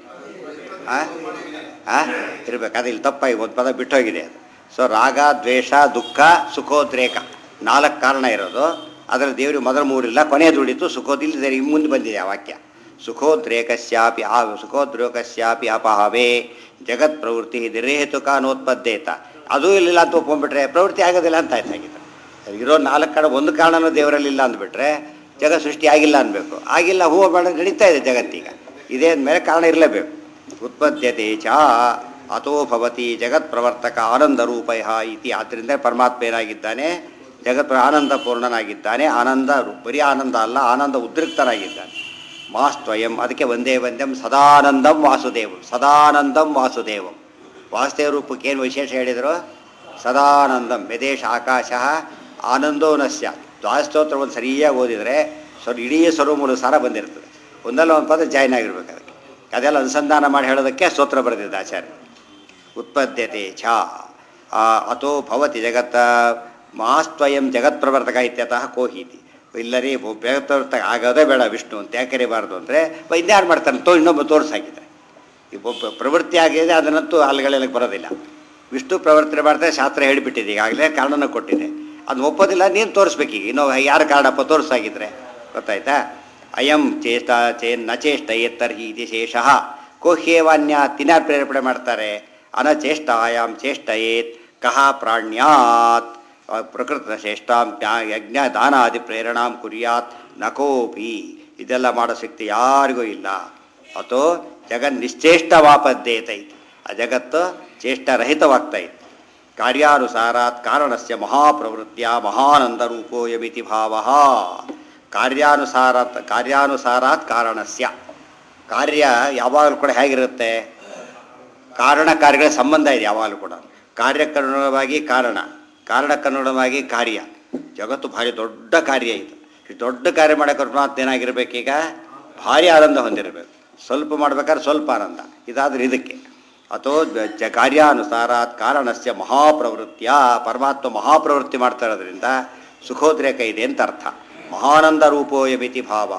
ಆ ಆ ಇರ್ಬೇಕು ಅದು ಇಲ್ಲಿ ತಪ್ಪಾಗಿ ಒಂದು ಪದ ಬಿಟ್ಟೋಗಿದೆ ಅದು ಸೊ ರಾಗ ದ್ವೇಷ ದುಃಖ ಸುಖೋದ್ರೇಕ ನಾಲ್ಕು ಕಾರಣ ಇರೋದು ಅದರ ದೇವರು ಮೊದಲ ಮೂರಿಲ್ಲ ಕೊನೆಯದು ಉಳಿತು ಸುಖೋದಿಲ್ಲ ಮುಂದೆ ಬಂದಿದೆ ಆ ವಾಕ್ಯ ಸುಖೋದ್ರೇಕಸ್ಯಾಪಿ ಆ ಸುಖೋದ್ರೇಕಸ್ಯಾಪಿ ಅಪಹಾವೇ ಜಗತ್ ಪ್ರವೃತ್ತಿ ನಿರ್ಹೇತುಕ ನೋತ್ಪದ್ದೇತ ಅದೂ ಇಲ್ಲಿಲ್ಲ ಅಂತ ಒಪ್ಕೊಂಡ್ಬಿಟ್ರೆ ಪ್ರವೃತ್ತಿ ಆಗೋದಿಲ್ಲ ಅಂತ ಆಯ್ತಾಗಿತ್ತು ಇರೋ ನಾಲ್ಕು ಕಾರಣ ಒಂದು ಕಾರಣನೂ ದೇವರಲ್ಲಿಲ್ಲ ಅಂದ್ಬಿಟ್ರೆ ಜಗತ್ ಸೃಷ್ಟಿ ಆಗಿಲ್ಲ ಅನ್ಬೇಕು ಆಗಿಲ್ಲ ಹೂವು ಬೇಡ ನಡೀತಾ ಇದೆ ಜಗತ್ತೀಗ ಇದೇ ಮೇಲೆ ಕಾರಣ ಇರಲೇಬೇಕು ಉತ್ಪದ್ಯತೆ ಚ ಅಥೋ ಭವತಿ ಜಗತ್ ಪ್ರವರ್ತಕ ಆನಂದ ರೂಪಯ ಇತಿ ಆದ್ದರಿಂದ ಪರಮಾತ್ಮ ಏನಾಗಿದ್ದಾನೆ ಜಗತ್ ಆನಂದಪೂರ್ಣನಾಗಿದ್ದಾನೆ ಆನಂದ ರೂ- ಬರೀ ಆನಂದ ಅಲ್ಲ ಆನಂದ ಉದ್ರಿಕ್ತನಾಗಿದ್ದಾನೆ ಮಾಸ್ತ್ವಯಂ ಅದಕ್ಕೆ ಒಂದೇ ಒಂದಂ ಸದಾನಂದಂ ವಾಸುದೇವಂ ಸದಾನಂದಂ ವಾಸುದೇವಂ ವಾಸುದೇವ ರೂಪಕ್ಕೆ ಏನು ವಿಶೇಷ ಹೇಳಿದರು ಸದಾನಂದಂ ಯದೇಶ ಆಕಾಶ ಆನಂದೋ ನಶ್ಯ ದ್ವಾಸ್ತೋತ್ರ ಒಂದು ಸರಿಯಾಗಿ ಓದಿದರೆ ಸ್ವಲ್ಪ ಇಡೀ ಸ್ವರಮೂಲ ಸಾರ ಬಂದಿರ್ತದೆ ಒಂದಲ್ಲ ಒಂದು ಪದ ಜಾಯ್ನ್ ಆಗಿರ್ಬೇಕು ಅದಕ್ಕೆ ಅದೆಲ್ಲ ಅನುಸಂಧಾನ ಮಾಡಿ ಹೇಳೋದಕ್ಕೆ ಸ್ತೋತ್ರ ಬರೆದಿದ್ದ ಆಚಾರ್ಯ ಉತ್ಪದ್ಯತೆ ಛ ಆ, ಅಥೋ ಭವತಿ ಜಗತ್ತ ಮಾಸ್ತ್ವಯಂ ಜಗತ್ ಪ್ರವರ್ತಕ ಇತ್ಯತಃ ಕೋಹೀತಿ ಇಲ್ಲರಿ ಪ್ರವರ್ತಕ ಆಗೋದೇ ಬೇಡ ವಿಷ್ಣು ಅಂತ ಯಾಕೆ ಕರಿಬಾರ್ದು ಅಂದರೆ ಇನ್ಯಾರು ಮಾಡ್ತಾನೆ ತೋ ಇನ್ನೊಬ್ಬ ತೋರಿಸಾಕಿದ್ರೆ ಈ ಒಬ್ಬ ಪ್ರವೃತ್ತಿ ಆಗಿದೆ ಅದನ್ನಂತೂ ಅಲ್ಲಿಗಳೆಲ್ಲ ಬರೋದಿಲ್ಲ ವಿಷ್ಣು ಪ್ರವರ್ತನೆ ಮಾಡ್ತಾರೆ ಶಾಸ್ತ್ರ ಹೇಳಿಬಿಟ್ಟಿದೆ ಈಗಾಗಲೇ ಕಾರಣನ ಕೊಟ್ಟಿದೆ ಅದನ್ನ ಒಪ್ಪೋದಿಲ್ಲ ನೀನು ತೋರಿಸ್ಬೇಕೀಗ ಇನ್ನೂ ಯಾರು ಕಾರಣಪ್ಪ ತೋರಿಸಾಗಿದ್ರೆ ಗೊತ್ತಾಯ್ತಾ ಅಯಂ ಚೇಷ್ಟ ಚೇ ನ ಚೇಷ್ಟಯೇತ್ ತರ್ಹಿ ಇತಿ ಶೇಷಃ ಕೋಹ್ಯೇವಾನ್ಯ ತಿನ್ನಾರ್ ಪ್ರೇರೇಪಣೆ ಮಾಡ್ತಾರೆ ಅನಚೇಷ್ಟಾಯಾಮ್ ಚೇಷ್ಟಯೇತ್ ಕಹ ಪ್ರಾಣ್ಯಾತ್ ಪ್ರಕೃತ ಶ್ರೇಷ್ಠಾಂ ಜ್ಞಾ- ಯಜ್ಞ ದಾನಾದಿ ಪ್ರೇರಣಾಂ ಕುರ್ಯಾತ್ ನಕೋಪಿ ಇದೆಲ್ಲ ಮಾಡೋ ಶಕ್ತಿ ಯಾರಿಗೂ ಇಲ್ಲ ಅಥೋ ಜಗನ್ ನಿಶ್ಚೇಷ್ಟವಾಪದ್ದೇತ ಇತಿ ಆ ಜಗತ್ತು ಚೇಷ್ಟರಹಿತವಾಗ್ತಾ ಇತ್ತು ಕಾರ್ಯಾನುಸಾರಾತ್ ಕಾರಣಸ್ಯ ಮಹಾಪ್ರವೃತ್ತಿಯ ಮಹಾನಂದ ರೂಪೋಯಮಿತಿ ಭಾವ ಕಾರ್ಯಾನುಸಾರಾತ್ ಕಾರ್ಯಾನುಸಾರಾತ್ ಕಾರಣಸ್ಯ ಕಾರ್ಯ ಯಾವಾಗಲೂ ಕೂಡ ಹೇಗಿರುತ್ತೆ ಕಾರಣ ಕಾರ್ಯಗಳ ಸಂಬಂಧ ಇದೆ ಯಾವಾಗಲೂ ಕೂಡ ಕಾರ್ಯಕ್ಕನುಗುಣವಾಗಿ ಕಾರಣ ಕಾರಣಕ್ಕನುಗುಣವಾಗಿ ಕಾರ್ಯ ಜಗತ್ತು ಭಾರಿ ದೊಡ್ಡ ಕಾರ್ಯ ಇದು ಈ ದೊಡ್ಡ ಕಾರ್ಯ ಮಾಡೋಕೆ ಪರಮಾತ್ಮ ಏನಾಗಿರ್ಬೇಕೀಗ ಭಾರಿ ಆನಂದ ಹೊಂದಿರಬೇಕು ಸ್ವಲ್ಪ ಮಾಡ್ಬೇಕಾದ್ರೆ ಸ್ವಲ್ಪ ಆನಂದ ಇದಾದ್ರೆ ಇದಕ್ಕೆ ಅಥೋ ಜ ಕಾರ್ಯಾನುಸಾರಾತ್ ಕಾರಣಸ್ಯ ಮಹಾಪ್ರವೃತ್ತಿಯ ಪರಮಾತ್ಮ ಮಹಾಪ್ರವೃತ್ತಿ ಮಾಡ್ತಾ ಇರೋದ್ರಿಂದ ಸುಖೋದ್ರೇಕ ಇದೆ ಅಂತ ಅರ್ಥ ಮಹಾನಂದ ರೂಪೋಯಮಿತಿ ಭಾವ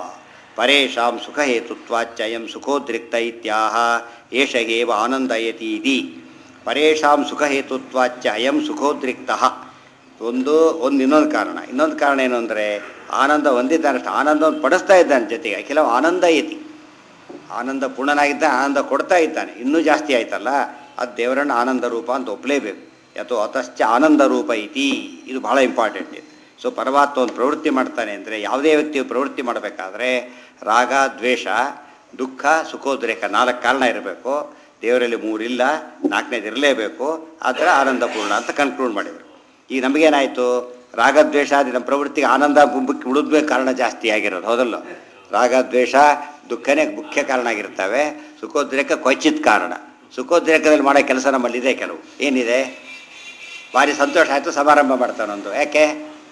ಪರೇಶಾಂ ಸುಖಹೇತುತ್ವಾಚ್ಚಯಂ ಸುಖೋದ್ರಿಕ್ತ ಇತ್ಯಾಹ ಏಷ ಏವ ಆನಂದಯತಿ ಇದಿ ಪರೇಶಾಂ ಸುಖಹೇತುತ್ವಾಚ್ಚ ಅಯಂ ಸುಖೋದ್ರಿಕ್ತ ಒಂದು ಒಂದು ಇನ್ನೊಂದು ಕಾರಣ ಇನ್ನೊಂದು ಕಾರಣ ಏನು ಅಂದರೆ ಆನಂದ ಹೊಂದಿದ್ದಾನೆ ಅಷ್ಟು ಆನಂದವನ್ನು ಪಡಿಸ್ತಾ ಇದ್ದಾನೆ ಜೊತೆಗೆ ಅಖಿಲ ಆನಂದಯತಿ ಆನಂದ ಪೂರ್ಣನಾಗಿದ್ದ ಆನಂದ ಕೊಡ್ತಾ ಇದ್ದಾನೆ ಇನ್ನೂ ಜಾಸ್ತಿ ಆಯ್ತಲ್ಲ ಅದು ದೇವರನ್ನ ಆನಂದ ರೂಪ ಅಂತ ಒಪ್ಪಲೇಬೇಕು ಅಥವಾ ಅತಶ್ಚ ಆನಂದ ರೂಪ ಇತಿ ಇದು ಬಹಳ ಇಂಪಾರ್ಟೆಂಟ್ ಇದೆ ಸೊ ಪರಮಾತ್ಮ ಒಂದು ಪ್ರವೃತ್ತಿ ಮಾಡ್ತಾನೆ ಅಂದರೆ ಯಾವುದೇ ವ್ಯಕ್ತಿ ಪ್ರವೃತ್ತಿ ಮಾಡಬೇಕಾದ್ರೆ ರಾಗ ದ್ವೇಷ ದುಃಖ ಸುಖೋದ್ರೇಕ ನಾಲ್ಕು ಕಾರಣ ಇರಬೇಕು ದೇವರಲ್ಲಿ ಮೂರಿಲ್ಲ ನಾಲ್ಕನೇದು ಇರಲೇಬೇಕು ಆದರೆ ಆನಂದಪೂರ್ಣ ಅಂತ ಕನ್ಕ್ಲೂಡ್ ಮಾಡಿದರು ಈಗ ನಮಗೇನಾಯಿತು ರಾಗದ್ವೇಷಾದಿ ನಮ್ಮ ಪ್ರವೃತ್ತಿಗೆ ಆನಂದ ಗುಂಬಕ್ಕೆ ಉಳಿದ್ಬೇಕು ಕಾರಣ ಜಾಸ್ತಿ ಆಗಿರೋದು ಹೌದಲ್ಲ ರಾಗದ್ವೇಷ ದುಃಖನೇ ಮುಖ್ಯ ಕಾರಣ ಆಗಿರ್ತವೆ ಸುಖೋದ್ರೇಕ ಕ್ವಚಿತ್ ಕಾರಣ ಸುಖೋದ್ರೇಕದಲ್ಲಿ ಮಾಡೋ ಕೆಲಸ ನಮ್ಮಲ್ಲಿದೆ ಕೆಲವು ಏನಿದೆ ಭಾರಿ ಸಂತೋಷ ಆಯಿತು ಸಮಾರಂಭ ಮಾಡ್ತಾನೊಂದು ಯಾಕೆ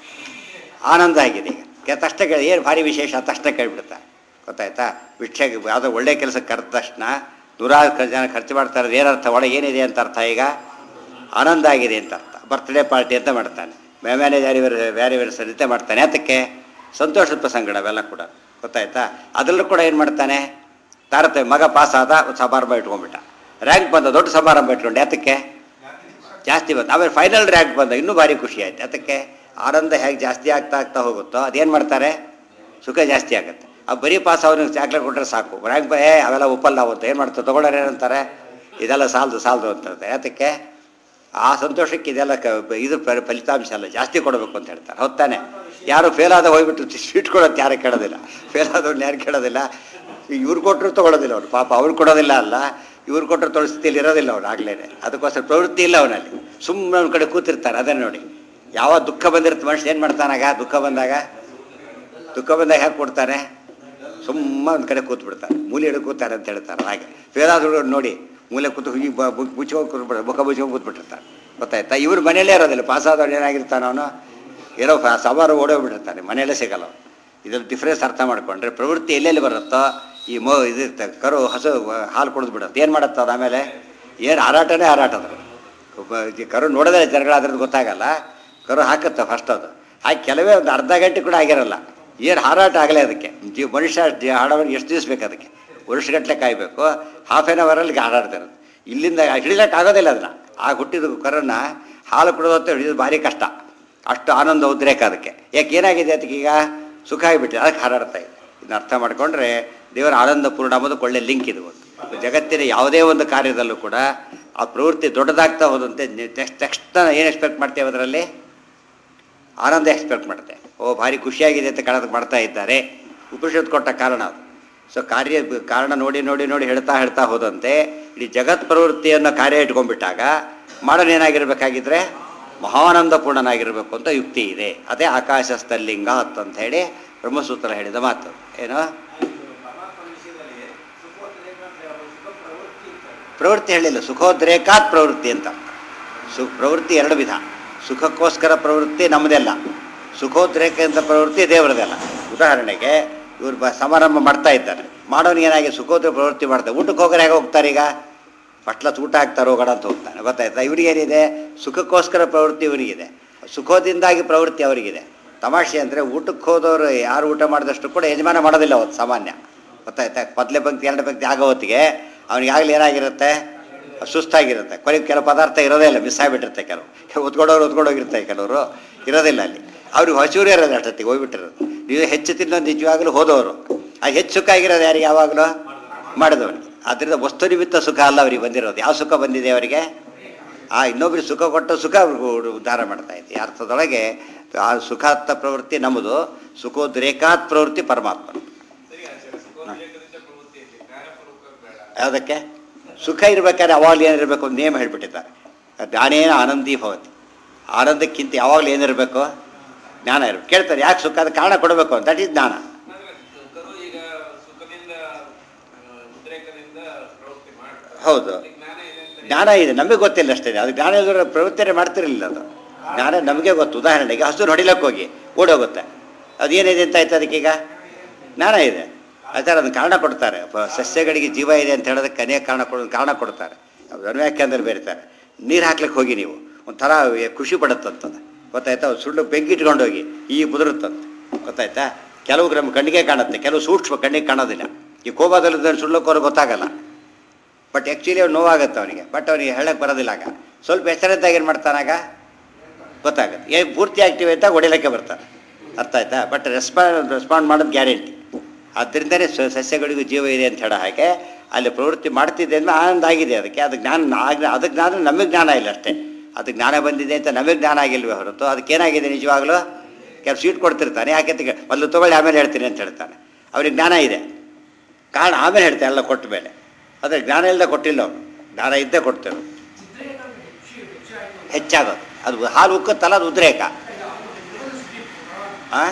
ಆನಂದ ಆಗಿದೆ ಈಗ ಕೆ ತಕ್ಷಣ ಕೇಳಿ ಏನು ಭಾರಿ ವಿಶೇಷ ತಕ್ಷಣ ಕೇಳಿಬಿಡ್ತಾರೆ ಗೊತ್ತಾಯ್ತಾ ವಿಷಯ ಯಾವುದೋ ಒಳ್ಳೆ ಕೆಲಸಕ್ಕೆ ಕರೆದ ತಕ್ಷಣ ನೂರಾರು ಜನ ಖರ್ಚು ಮಾಡ್ತಾ ಇರೋದು ಏನರ್ಥ ಒಳಗೆ ಏನಿದೆ ಅಂತ ಅರ್ಥ ಈಗ ಆನಂದ ಆಗಿದೆ ಅಂತ ಅರ್ಥ ಬರ್ತ್ಡೇ ಪಾರ್ಟಿ ಅಂತ ಮಾಡ್ತಾನೆ ಮೆಮ್ಯಾನೆ ಜಾರಿ ಬೇರೆ ಬೇರೆ ಸರಿತೆ ಮಾಡ್ತಾನೆ ಅದಕ್ಕೆ ಸಂತೋಷದ ಪ್ರಸಂಗಡ ಅವೆಲ್ಲ ಕೂಡ ಗೊತ್ತಾಯ್ತಾ ಅದರಲ್ಲೂ ಕೂಡ ಏನು ಮಾಡ್ತಾನೆ ತಾರತೆ ಮಗ ಪಾಸ್ ಆದ ಒಂದು ಸಮಾರಂಭ ಇಟ್ಕೊಂಡ್ಬಿಟ್ಟ ರ್ಯಾಂಕ್ ಬಂದ ದೊಡ್ಡ ಸಮಾರಂಭ ಇಟ್ಕೊಂಡು ಯಾತಕ್ಕೆ ಜಾಸ್ತಿ ಬಂತು ಆಮೇಲೆ ಫೈನಲ್ ರ್ಯಾಂಕ್ ಬಂದ ಇನ್ನೂ ಭಾರಿ ಖುಷಿ ಆಯ್ತು ಅದಕ್ಕೆ ಆನಂದ ಹೇಗೆ ಜಾಸ್ತಿ ಆಗ್ತಾ ಆಗ್ತಾ ಹೋಗುತ್ತೋ ಅದೇನು ಮಾಡ್ತಾರೆ ಸುಖ ಜಾಸ್ತಿ ಆಗುತ್ತೆ ಆ ಬರೀ ಪಾಸ್ ಅವ್ರಿಗೆ ಚಾಕ್ಲೇಟ್ ಕೊಟ್ಟರೆ ಸಾಕು ರ್ಯಾಂಕ್ ಬ ಏ ಅವೆಲ್ಲ ಒಪ್ಪಲ್ಲ ಅಂತ ಏನು ಮಾಡ್ತಾರೆ ತೊಗೊಳ್ಳೋರು ಏನಂತಾರೆ ಇದೆಲ್ಲ ಸಾಲದು ಸಾಲದು ಅಂತಾರೆ ಯಾತಕ್ಕೆ ಆ ಸಂತೋಷಕ್ಕೆ ಇದೆಲ್ಲ ಕ ಇದು ಫ- ಫಲಿತಾಂಶ ಅಲ್ಲ ಜಾಸ್ತಿ ಕೊಡಬೇಕು ಅಂತ ಹೇಳ್ತಾರೆ ಹೊತ್ತಾನೆ ಯಾರು ಫೇಲ್ ಆದ ಹೋಗ್ಬಿಟ್ಟು ಸ್ವೀಟ್ ಕೊಡೋದು ಯಾರು ಕೇಳೋದಿಲ್ಲ ಫೇಲ್ ಆದವ್ರನ್ನ ಯಾರು ಕೇಳೋದಿಲ್ಲ ಇವ್ರು ಕೊಟ್ಟರು ತೊಗೊಳೋದಿಲ್ಲ ಅವ್ರು ಪಾಪ ಅವ್ರು ಕೊಡೋದಿಲ್ಲ ಅಲ್ಲ ಇವ್ರು ಕೊಟ್ಟರು ತೊಗೊಳ್ಳೋ ಸ್ಥಿತಿಯಲ್ಲಿ ಇರೋದಿಲ್ಲ ಅವ್ರು ಆಗ್ಲೇನೆ ಅದಕ್ಕೋಸ್ಕರ ಪ್ರವೃತ್ತಿ ಇಲ್ಲ ಅವನಲ್ಲಿ ಸುಮ್ಮನೆ ಅವ್ನ ಕಡೆ ಕೂತಿರ್ತಾರೆ ಅದನ್ನು ನೋಡಿ ಯಾವ ದುಃಖ ಬಂದಿರುತ್ತೆ ಮನುಷ್ಯ ಏನು ಮಾಡ್ತಾನಾಗ ದುಃಖ ಬಂದಾಗ ದುಃಖ ಬಂದಾಗ ಹೇಗೆ ಕೊಡ್ತಾನೆ ಸುಮ್ಮ ಒಂದು ಕಡೆ ಕೂತ್ ಬಿಡ್ತಾರೆ ಮೂಲೆ ಹಿಡಿದು ಕೂತಾರೆ ಅಂತ ಹೇಳ್ತಾರೆ ಹಾಗೆ ಫೇಲಾದ್ರು ನೋಡಿ ಮೂಲೆ ಕೂತು ಈ ಮುಚ್ಕೊಂಡು ಕೂತ್ಬಿಡ ಮುಖ ಮುಚ್ಕೊಂಡು ಕೂತ್ಬಿಟ್ಟಿರ್ತಾರೆ ಗೊತ್ತಾಯ್ತಾ ಇವ್ರು ಮನೆಯಲ್ಲೇ ಇರೋದಿಲ್ಲ ಪಾಸ್ ಆದವ್ರು ಏನಾಗಿರ್ತಾನೆ ಅವನು ಏನೋ ಸವಾರು ಓಡೋಗ್ಬಿಟ್ಟಿರ್ತಾನೆ ಮನೆಯಲ್ಲೇ ಸಿಗಲ್ಲ ಅವ್ನು. ಇದ್ರ ಡಿಫ್ರೆನ್ಸ್ ಅರ್ಥ ಮಾಡ್ಕೊಂಡ್ರೆ ಪ್ರವೃತ್ತಿ ಎಲ್ಲೆಲ್ಲಿ ಬರುತ್ತೋ ಈ ಮೋ ಇದಿರುತ್ತೆ ಕರು ಹಸು ವ- ಹಾಲು ಕುಡಿದು ಬಿಡುತ್ತೆ ಏನು ಮಾಡುತ್ತೆ ಅದು ಆಮೇಲೆ ಏನು ಹಾರಾಟನೇ ಹಾರಾಟ ಅದು ಒಬ್ಬ ಈ ಕರು ನೋಡೋದೇ ಜನಗಳು ಅದ್ರದ್ದು ಗೊತ್ತಾಗಲ್ಲ ಕರು ಹಾಕುತ್ತೆ ಫಸ್ಟ್ ಅದು ಹಾಕಿ ಕೆಲವೇ ಒಂದು ಅರ್ಧ ಗಂಟೆ ಕೂಡ ಆಗಿರಲ್ಲ ಏನು ಹಾರಾಟ ಆಗಲೇ ಅದಕ್ಕೆ ಜೀವ ಮನುಷ್ಯ ಜೀ- ಹಾಡೋರು ಎಷ್ಟು ದಿವಸ ಬೇಕು ಅದಕ್ಕೆ ವರ್ಷಗಟ್ಟಲೆ ಕಾಯಬೇಕು ಹಾಫ್ ಆನ್ ಅವರಲ್ಲಿ ಹಾರಾಡ್ತಾರೆ ಇಲ್ಲಿಂದ ಹಿಡಿಲಕ್ಕೆ ಆಗೋದಿಲ್ಲ ಅದನ್ನ ಆ ಹುಟ್ಟಿದ ಕರನ್ನ ಹಾಲು ಕುಡಿದೊತ್ತು ಹಿಡಿಯೋದು ಭಾರಿ ಕಷ್ಟ ಅಷ್ಟು ಆನಂದ ಉದ್ರೇಕ ಅದಕ್ಕೆ ಯಾಕೆ ಏನಾಗಿದೆ ಅದಕ್ಕೆ ಈಗ ಸುಖ ಆಗಿಬಿಟ್ಟಿದೆ ಅದಕ್ಕೆ ಹಾರಾಡ್ತಾ ಇದೆ ಇದನ್ನ ಅರ್ಥ ಮಾಡ್ಕೊಂಡ್ರೆ ದೇವರ ಆನಂದ ಪೂರ್ಣ ಅನ್ನೋದಕ್ಕೆ ಒಳ್ಳೆ ಲಿಂಕ್ ಇದು ಒಂದು ಜಗತ್ತಿನ ಯಾವುದೇ ಒಂದು ಕಾರ್ಯದಲ್ಲೂ ಕೂಡ ಆ ಪ್ರವೃತ್ತಿ ದೊಡ್ಡದಾಗ್ತಾ ಹೋದಂತೆ ನೆಕ್ಸ್ಟ್ ತಕ್ಷಣ ಏನು ಎಕ್ಸ್ಪೆಕ್ಟ್ ಮಾಡ್ತೇವೆ ಅದರಲ್ಲಿ ಆನಂದ ಎಕ್ಸ್ಪೆಕ್ಟ್ ಮಾಡುತ್ತೆ ಓ ಭಾರಿ ಖುಷಿಯಾಗಿದೆ ಅಂತ ಕಾಣೋದಕ್ಕೆ ಮಾಡ್ತಾ ಇದ್ದಾರೆ ಉಪನಿಷತ್ ಕೊಟ್ಟ ಕಾರಣ ಅದು ಸೊ ಕಾರ್ಯ ಕಾರಣ ನೋಡಿ ನೋಡಿ ನೋಡಿ ಹೇಳ್ತಾ ಹೇಳ್ತಾ ಹೋದಂತೆ ಇಡೀ ಜಗತ್ ಪ್ರವೃತ್ತಿಯನ್ನು ಕಾರ್ಯ ಇಟ್ಕೊಂಡ್ಬಿಟ್ಟಾಗ ಮಾಡೋನು ಏನಾಗಿರ್ಬೇಕಾಗಿದ್ರೆ ಮಹಾನಂದ ಪೂರ್ಣನಾಗಿರಬೇಕು ಅಂತ ಯುಕ್ತಿ ಇದೆ ಅದೇ ಆಕಾಶಸ್ಥಲಿಂಗ ಅಂತ ಹೇಳಿ ಬ್ರಹ್ಮಸೂತ್ರ ಹೇಳಿದ ಮಾತು ಏನು ಪ್ರವೃತ್ತಿ ಹೇಳಿಲ್ಲ ಸುಖೋದ್ರೇಕಾತ್ ಪ್ರವೃತ್ತಿ ಅಂತ ಸು ಪ್ರವೃತ್ತಿ ಎರಡು ವಿಧ ಸುಖಕ್ಕೋಸ್ಕರ ಪ್ರವೃತ್ತಿ ನಮ್ಮದೆಲ್ಲ ಸುಖೋದ್ರೇಕ ಅಂತ ಪ್ರವೃತ್ತಿ ದೇವರದೆಲ್ಲ ಉದಾಹರಣೆಗೆ ಇವ್ರು ಬ ಸಮಾರಂಭ ಮಾಡ್ತಾ ಇದ್ದಾರೆ ಮಾಡೋನಿಗೆ ಏನಾಗಿ ಸುಖೋದ್ರ ಪ್ರವೃತ್ತಿ ಮಾಡ್ತಾರೆ ಊಟಕ್ಕೆ ಹೋಗೋರು ಹೇಗೆ ಹೋಗ್ತಾರೆ ಈಗ ಪಟ್ಲತ್ ಊಟ ಹಾಕ್ತಾರೆ ಹೋಗೋಣ ಅಂತ ಹೋಗ್ತಾನೆ ಗೊತ್ತಾಯ್ತಾ ಇವನಿಗೇನಿದೆ ಸುಖಕ್ಕೋಸ್ಕರ ಪ್ರವೃತ್ತಿ ಇವನಿಗಿದೆ ಸುಖದಿಂದಾಗಿ ಪ್ರವೃತ್ತಿ ಅವರಿಗಿದೆ ತಮಾಷೆ ಅಂದರೆ ಊಟಕ್ಕೆ ಹೋದವರು ಯಾರು ಊಟ ಮಾಡಿದಷ್ಟು ಕೂಡ ಯಜಮಾನ ಮಾಡೋದಿಲ್ಲ ಅವತ್ತು ಸಾಮಾನ್ಯ ಗೊತ್ತಾಯ್ತಾ ಮೊದಲೇ ಪಂಕ್ತಿ ಎರಡನೇ ಪಂಕ್ತಿ ಆಗೋ ಹೊತ್ತಿಗೆ ಅವನಿಗೆ ಆಗಲಿ ಏನಾಗಿರುತ್ತೆ ಸುಸ್ತಾಗಿರುತ್ತೆ ಕೊನೆಗೆ ಕೆಲವು ಪದಾರ್ಥ ಇರೋದೇ ಇಲ್ಲ ಮಿಸ್ ಆಗಿಬಿಟ್ಟಿರುತ್ತೆ ಕೆಲವು ಒತ್ಕೊಂಡವ್ರು ಒತ್ಕೊಂಡೋಗಿರ್ತಾರೆ ಕೆಲವರು ಇರೋದಿಲ್ಲ ಅಲ್ಲಿ ಅವ್ರಿಗೆ ಹಸಿರು ಇರೋದು ಅಷ್ಟೊತ್ತಿಗೆ ಹೋಗ್ಬಿಟ್ಟಿರೋದು ನೀವು ಹೆಚ್ಚು ತಿನ್ನೋದು ನಿಜವಾಗಲೂ ಹೋದವರು ಆ ಹೆಚ್ಚು ಸುಖ ಆಗಿರೋದು ಯಾರಿಗೆ ಯಾವಾಗಲೂ ಮಾಡಿದವನಿಗೆ ಆದ್ದರಿಂದ ವಸ್ತು ನಿಮಿತ್ತ ಸುಖ ಅಲ್ಲ ಅವ್ರಿಗೆ ಬಂದಿರೋದು ಯಾವ ಸುಖ ಬಂದಿದೆ ಅವರಿಗೆ ಆ ಇನ್ನೊಬ್ರಿಗೆ ಸುಖ ಕೊಟ್ಟು ಸುಖ ಅವ್ರಿಗೆ ಉದ್ಧಾರ ಮಾಡ್ತಾ ಇದೆ ಈ ಅರ್ಥದೊಳಗೆ ಆ ಸುಖಾತ್ಮ ಪ್ರವೃತ್ತಿ ನಮ್ಮದು ಸುಖೋದ್ರೇಕಾತ್ ಪ್ರವೃತ್ತಿ ಪರಮಾತ್ಮನು ಸರಿ ಆಚಾರ್ಯ ಸುಖೋದ್ರೇಕದಿಂದ ಪ್ರವೃತ್ತಿ ಐತಿ ಜ್ಞಾನಪೂರ್ವಕ ಬೇಡ ಯಾವುದಕ್ಕೆ ಸುಖ ಇರ್ಬೇಕಾದ್ರೆ ಅವಾಗಲೂ ಏನಿರಬೇಕು ಒಂದು ನೇಮ ಹೇಳಿಬಿಟ್ಟಿದ್ದಾರೆ ಜ್ಞಾನೇನ ಆನಂದಿ ಭವತಿ ಆನಂದಕ್ಕಿಂತ ಯಾವಾಗಲೂ ಏನಿರಬೇಕು ಜ್ಞಾನ ಇರಬೇಕು ಕೇಳ್ತಾರೆ ಯಾಕೆ ಸುಖ ಅದು ಕಾರಣ ಕೊಡಬೇಕು ಅಂತ ದಟ್ ಈಸ್ ಜ್ಞಾನ ಅಂದ್ರೆ ಕರು ಈಗ ಸುಖದಿಂದ ಆ, ಉದ್ರೇಕದಿಂದ ಪ್ರವೃತ್ತಿ ಮಾಡ್ತಾರೆ ಹೌದು ಅದಕ್ಕೆ ಜ್ಞಾನ ಇದೆ ಅಂತ ಜ್ಞಾನ ಇದೆ ನಮಗೆ ಗೊತ್ತಿಲ್ಲ ಅಷ್ಟೇ ಅದು ಜ್ಞಾನ ಇಲ್ಲದ್ರೆ ಪ್ರವೃತ್ತಿನೇ ಮಾಡ್ತಿರಲಿಲ್ಲ ಅದು ಜ್ಞಾನ ನಮಗೆ ಗೊತ್ತು ಉದಾಹರಣೆಗೆ ಹಸು ಹೊಡಿಲಕ್ಕೆ ಹೋಗಿ ಓಡೋಗುತ್ತೆ ಅದೇನಿದೆ ಅಂತ ಆಯ್ತು ಅದಕ್ಕೀಗ ಜ್ಞಾನ ಇದೆ ಆ ಥರ ಅದನ್ನು ಕಾರಣ ಕೊಡ್ತಾರೆ ಪ- ಸಸ್ಯಗಳಿಗೆ ಜೀವ ಇದೆ ಅಂತ ಹೇಳೋದಕ್ಕೆ ಅನೇಕ ಕಾರಣ ಕೊಡೋ ಕಾರಣ ಕೊಡ್ತಾರೆ ಅನ್ವ್ಯಾಖ್ಯಾನದಲ್ಲಿ ಬೇರ್ತಾರೆ ನೀರು ಹಾಕ್ಲಿಕ್ಕೆ ಹೋಗಿ ನೀವು ಒಂಥರ ಖುಷಿ ಪಡುತ್ತಂತದ ಗೊತ್ತಾಯ್ತಾ ಒಂದು ಸುಳ್ಳು ಬೆಂಕಿ ಇಟ್ಕೊಂಡು ಹೋಗಿ ಈ ಮುದುರುತ್ತಂತೆ ಗೊತ್ತಾಯ್ತಾ ಕೆಲವು ನಮ್ಮ ಕಣ್ಣಿಗೆ ಕಾಣುತ್ತೆ ಕೆಲವು ಸೂಕ್ಷ್ಮ ಕಣ್ಣಿಗೆ ಕಾಣೋದಿಲ್ಲ ಈ ಕೋಬಾದಲ್ಲಿ ಸುಳ್ಳಕ್ಕೋರು ಗೊತ್ತಾಗಲ್ಲ ಬಟ್ ಆ್ಯಕ್ಚುಲಿ ಅವ್ನು ನೋವಾಗುತ್ತೆ ಅವನಿಗೆ ಬಟ್ ಅವನಿಗೆ ಹೇಳಕ್ಕೆ ಬರೋದಿಲ್ಲ ಆಗ ಸ್ವಲ್ಪ ಎಚ್ಚರದ್ದಾಗಿ ಏನು ಮಾಡ್ತಾನಾಗ ಗೊತ್ತಾಗುತ್ತೆ ಏ ಪೂರ್ತಿ ಆಕ್ಟಿವ್ ಅಂತ ಹೊಡಿಲಿಕ್ಕೆ ಬರ್ತಾನೆ ಅರ್ಥ ಆಯ್ತಾ ಬಟ್ ರೆಸ್ಪಾಂಡ್ ರೆಸ್ಪಾಂಡ್ ಮಾಡೋದು ಗ್ಯಾರಂಟಿ ಆದ್ದರಿಂದನೇ ಸ- ಸಸ್ಯಗಳಿಗೂ ಜೀವ ಇದೆ ಅಂತ ಹೇಳೋ ಹಾಗೆ ಅಲ್ಲಿ ಪ್ರವೃತ್ತಿ ಮಾಡ್ತಿದ್ದೆ ಅಂದ್ರೆ ಆನಂದ ಆಗಿದೆ ಅದಕ್ಕೆ ಅದು ಜ್ಞಾನ ಆಗ ಅದು ಜ್ಞಾನ ನಮಗೆ ಜ್ಞಾನ ಇಲ್ಲ ಅಷ್ಟೇ ಅದು ಜ್ಞಾನ ಬಂದಿದೆ ಅಂತ ನಮಗೆ ಜ್ಞಾನ ಆಗಿಲ್ವೇ ಹೊರತು ಅದಕ್ಕೆ ಏನಾಗಿದೆ ನಿಜವಾಗ್ಲೂ ಕೆಲವು ಸ್ವೀಟ್ ಕೊಡ್ತಿರ್ತಾನೆ ಯಾಕೆ ಅಂತ ಕೇಳಿ ಮೊದಲು ತೊಗೊಳ್ಳಿ ಆಮೇಲೆ ಹೇಳ್ತೀನಿ ಅಂತ ಹೇಳ್ತಾನೆ ಅವ್ರಿಗೆ ಜ್ಞಾನ ಇದೆ ಕಾರಣ ಆಮೇಲೆ ಹೇಳ್ತಾನೆ ಎಲ್ಲ ಕೊಟ್ಟ ಮೇಲೆ ಆದರೆ ಜ್ಞಾನ ಇಲ್ಲದೆ ಕೊಟ್ಟಿಲ್ಲ ಅವನು ಜ್ಞಾನ ಇದ್ದೇ ಕೊಡ್ತೇವೆ ಹೆಚ್ಚಾಗೋದು ಅದು ಹಾಲು ಉಕ್ಕತ್ತಲ್ಲ ಅದು ಉದ್ರೇಕ ಆ?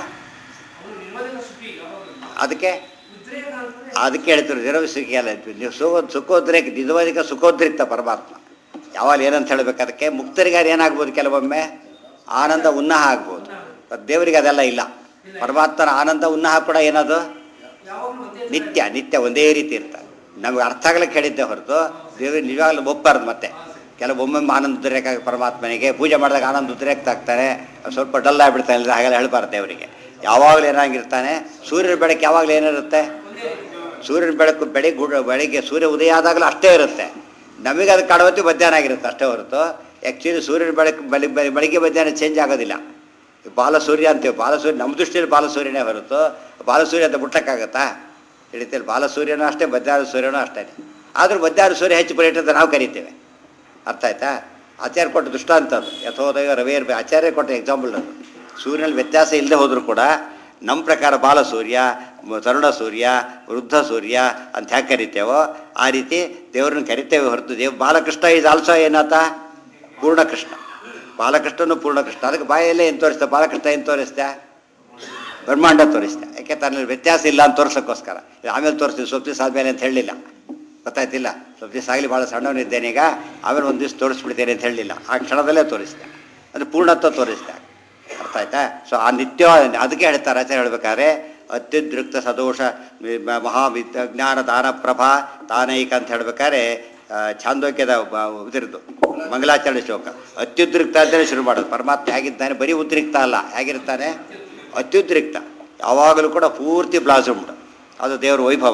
ಅದಕ್ಕೆ ಅದಕ್ಕೆ ಹೇಳ್ತಾರೆ ನಿರವಿಸಿಕೆ ಅಲ್ಲ ನೀವು ಸುಖ ಸುಖೋದ್ರೇಕ ನಿಜವಾದಿಕ ಸುಖೋದ್ರಿಕ್ತ ಪರಮಾತ್ಮ ಯಾವಾಗ ಏನಂತ ಹೇಳ್ಬೇಕು ಅದಕ್ಕೆ ಮುಕ್ತರಿಗಾರು ಏನಾಗ್ಬೋದು ಕೆಲವೊಮ್ಮೆ ಆನಂದ ಉನ್ನಾಹ ಆಗ್ಬೋದು but ದೇವರಿಗೆ ಅದೆಲ್ಲ ಇಲ್ಲ ಪರಮಾತ್ಮನ ಆನಂದ ಉನ್ನಾಹ ಕೂಡ ಏನದು ನಿತ್ಯ ನಿತ್ಯ ಒಂದೇ ರೀತಿ ಇರ್ತಾರೆ ನಮಗೆ ಅರ್ಥ ಆಗ್ಲಿಕ್ಕೆ ಹೇಳಿದ್ದೆ ಹೊರತು ದೇವರು ನಿಜವಾಗ್ಲೂ ಒಪ್ಪಬಾರ್ದು ಮತ್ತೆ ಕೆಲವೊಮ್ಮೊಮ್ಮೆ ಆನಂದ ಉದ್ರೇಕ ಪರಮಾತ್ಮನಿಗೆ ಪೂಜೆ ಮಾಡಿದಾಗ ಆನಂದ ಉದ್ರೇಕ ಆಗ್ತಾನೆ ಅವ್ನು ಸ್ವಲ್ಪ ಡಲ್ ಆಗಿಬಿಡ್ತಾನೆ ಇಲ್ಲ ಹಾಗೆಲ್ಲ ಹೇಳ್ಬಾರ್ದು ದೇವರಿಗೆ ಯಾವಾಗಲೂ ಏನಾಗಿರ್ತಾನೆ ಸೂರ್ಯನ ಬೆಳಕು ಯಾವಾಗಲೂ ಏನಿರುತ್ತೆ ಸೂರ್ಯನ ಬೆಳಕು ಬೆಳಿಗ್ಗೆ ಗುಡ್- ಬೆಳಿಗ್ಗೆ ಸೂರ್ಯ ಉದಯ ಆದಾಗಲೂ ಅಷ್ಟೇ ಇರುತ್ತೆ ನಮಗೆ ಅದು ಕಡವತ್ತಿ ಮಧ್ಯಾಹ್ನ ಆಗಿರುತ್ತೆ ಅಷ್ಟೇ ಹೊರತು ಆ್ಯಕ್ಚುಲಿ ಸೂರ್ಯನ ಬೆಳಕು ಬೆಳಿ ಬೆಳಿ- ಬೆಳಿಗ್ಗೆ ಮಧ್ಯಾಹ್ನ ಚೇಂಜ್ ಆಗೋದಿಲ್ಲ ಬಾಲಸೂರ್ಯ ಅಂತೀವಿ ಬಾಲಸೂರ್ಯ ನಮ್ಮ ದೃಷ್ಟಿಯಲ್ಲಿ ಬಾಲಸೂರ್ಯನೇ ಹೊರತು ಬಾಲಸೂರ್ಯ ಅಂತ ಮುಟ್ಟಕ್ಕಾಗತ್ತಾ ಹಿಡಿತೇವೆ ಬಾಲಸೂರ್ಯನೂ ಅಷ್ಟೇ ಮಧ್ಯಾಹ್ನ ಸೂರ್ಯನೂ ಅಷ್ಟೇ ಆದರೂ ಮಧ್ಯಾಹ್ನ ಸೂರ್ಯ ಹೆಚ್ಚು ಪರಿಣತ ಅಂತ ನಾವು ಕರಿತೇವೆ ಅರ್ಥ ಆಯ್ತಾ ಆಚಾರ್ಯ ಕೊಟ್ಟ ದೃಷ್ಟಾಂತ ಅದು ಯಥೋದಯ ರವೇರ್ ಆಚಾರ್ಯ ಕೊಟ್ಟ ಎಕ್ಸಾಂಪಲ್ ಅದು ಸೂರ್ಯನಲ್ಲಿ ವ್ಯತ್ಯಾಸ ಇಲ್ಲದೆ ಹೋದರೂ ಕೂಡ ನಮ್ಮ ಪ್ರಕಾರ ಬಾಲಸೂರ್ಯ ಮ- ತರುಣ ಸೂರ್ಯ ವೃದ್ಧ ಸೂರ್ಯ ಅಂತ ಯಾಕೆ ಕರಿತೇವೋ ಆ ರೀತಿ ದೇವ್ರನ್ನ ಕರಿತೇವೆ ಹೊರತು ದೇವ್ ಬಾಲಕೃಷ್ಣ ಇಸ್ ಆಲ್ಸೋ ಏನಾತ ಪೂರ್ಣಕೃಷ್ಣ ಬಾಲಕೃಷ್ಣನು ಪೂರ್ಣಕೃಷ್ಣ ಅದಕ್ಕೆ ಬಾಯಲ್ಲೇ ಏನು ತೋರಿಸ್ತಾ ಬಾಲಕೃಷ್ಣ ಏನು ತೋರಿಸ್ತಾ ಬ್ರಹ್ಮಾಂಡ ತೋರಿಸ್ದೆ ಯಾಕೆ ತನ್ನಲ್ಲಿ ವ್ಯತ್ಯಾಸ ಇಲ್ಲ ಅಂತ ತೋರ್ಸೋಕ್ಕೋಸ್ಕರ ಇದು ಆಮೇಲೆ ತೋರಿಸ್ತೀವಿ ಸ್ವಲ್ಪ ದಿವಸ ಆದಮೇಲೆ ಅಂತ ಹೇಳಲಿಲ್ಲ ಗೊತ್ತಾಯ್ತಿಲ್ಲ ಸ್ವಲ್ಪ ದಿವಸ ಆಗಲಿ ಭಾಳ ಸಣ್ಣವನಿದ್ದೇನೆ ಈಗ ಆಮೇಲೆ ಒಂದು ದಿವಸ ತೋರಿಸ್ಬಿಡ್ತೇನೆ ಅಂತ ಹೇಳಲಿಲ್ಲ ಆ ಕ್ಷಣದಲ್ಲೇ ತೋರಿಸ್ದೆ ಅದು ಪೂರ್ಣತ್ವ ತೋರಿಸ್ದೆ ಅರ್ಥ ಆಯ್ತಾ ಸೊ ಆ ನಿತ್ಯ ಅದಕ್ಕೆ ಹೇಳ್ತಾರೆ ಆಚಾರ್ಯ ಹೇಳ್ಬೇಕಾದ್ರೆ ಅತ್ಯುದ್ರಿಕ್ತ ಸದೋಷ ಮಹಾವಿಜ್ಞಾನ ದಾನ ಪ್ರಭಾ ತಾನೈಕ ಅಂತ ಹೇಳ್ಬೇಕಾದ್ರೆ ಆ, ಛಾಂದೋಕ್ಯದ ಬ- ಇದ್ರದ್ದು ಮಂಗಲಾಚರಣೆ ಶ್ಲೋಕ ಅತ್ಯುದ್ರಿಕ್ತ ಅಂತಲೇ ಶುರು ಮಾಡೋದು ಪರಮಾತ್ಮ ಹೇಗಿದ್ದಾನೆ ಬರೀ ಉದ್ರಿಕ್ತ ಅಲ್ಲ ಹೇಗಿರ್ತಾನೆ ಅತ್ಯುದ್ರಿಕ್ತ ಯಾವಾಗಲೂ ಕೂಡ ಪೂರ್ತಿ ಬ್ಲಾಸಮ್ಡ್ ಅದು ದೇವರ ವೈಭವ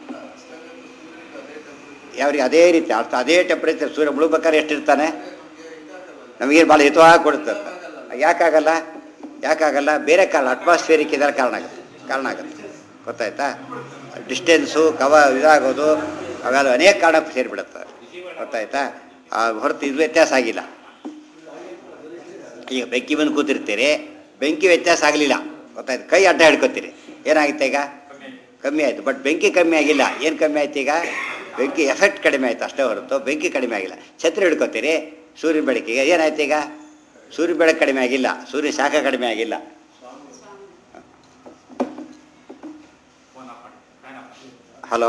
ಯಾವ್ರಿಗೆ ಅದೇ ರೀತಿ ಅರ್ಥ ಅದೇ ಟೆಂಪ್ರೇಚರ್ ಸೂರ್ಯ ಮುಳುಗ್ಬೇಕಾದ್ರೆ ಎಷ್ಟಿರ್ತಾನೆ ನಮಗೇನು ಭಾಳ ಹಿತವಾಗಿ ಕೊಡುತ್ತೆ ಯಾಕಾಗಲ್ಲ ಯಾಕಾಗಲ್ಲ ಬೇರೆ ಕಾರಣ ಅಟ್ಮಾಸ್ಫಿಯರಿಕ್ ಇದರ ಕಾರಣ ಆಗುತ್ತೆ ಕಾರಣ ಆಗುತ್ತೆ ಗೊತ್ತಾಯ್ತಾ ಡಿಸ್ಟೆನ್ಸು ಕವ ಇದಾಗೋದು ಅವೆಲ್ಲ ಅನೇಕ ಕಾರಣ ಸೇರಿಬಿಡುತ್ತೆ ಗೊತ್ತಾಯ್ತಾ ಆ ಹೊರತು ಇದು ವ್ಯತ್ಯಾಸ ಆಗಿಲ್ಲ ಈಗ ಬೆಂಕಿ ಬಂದು ಕೂತಿರ್ತೀರಿ ಬೆಂಕಿ ವ್ಯತ್ಯಾಸ ಆಗಲಿಲ್ಲ ಗೊತ್ತಾಯ್ತು ಕೈ ಅಡ್ಡ ಹಿಡ್ಕೊತೀರಿ ಏನಾಗುತ್ತೆ ಈಗ ಕಮ್ಮಿ ಆಯಿತು ಬಟ್ ಬೆಂಕಿ ಕಮ್ಮಿ ಆಗಿಲ್ಲ ಏನು ಕಮ್ಮಿ ಆಯ್ತು ಈಗ ಬೆಂಕಿ ಎಫೆಕ್ಟ್ ಕಡಿಮೆ ಆಯ್ತು ಅಷ್ಟೇ ಹೊರತು ಬೆಂಕಿ ಕಡಿಮೆ ಆಗಿಲ್ಲ ಛತ್ರಿ ಹಿಡ್ಕೊತೀರಿ ಸೂರ್ಯನ ಬೆಳಕಿಗೆ ಏನಾಯ್ತು ಈಗ ಸೂರ್ಯ ಬೆಳಕು ಕಡಿಮೆ ಆಗಿಲ್ಲ ಸೂರ್ಯ ಶಾಖ ಕಡಿಮೆ ಆಗಿಲ್ಲ ಫೋನ್ ಆಫ್ ಮಾಡಿ ಫ್ಯಾನ್ ಆಫ್ ಮಾಡಿ ಹಲೋ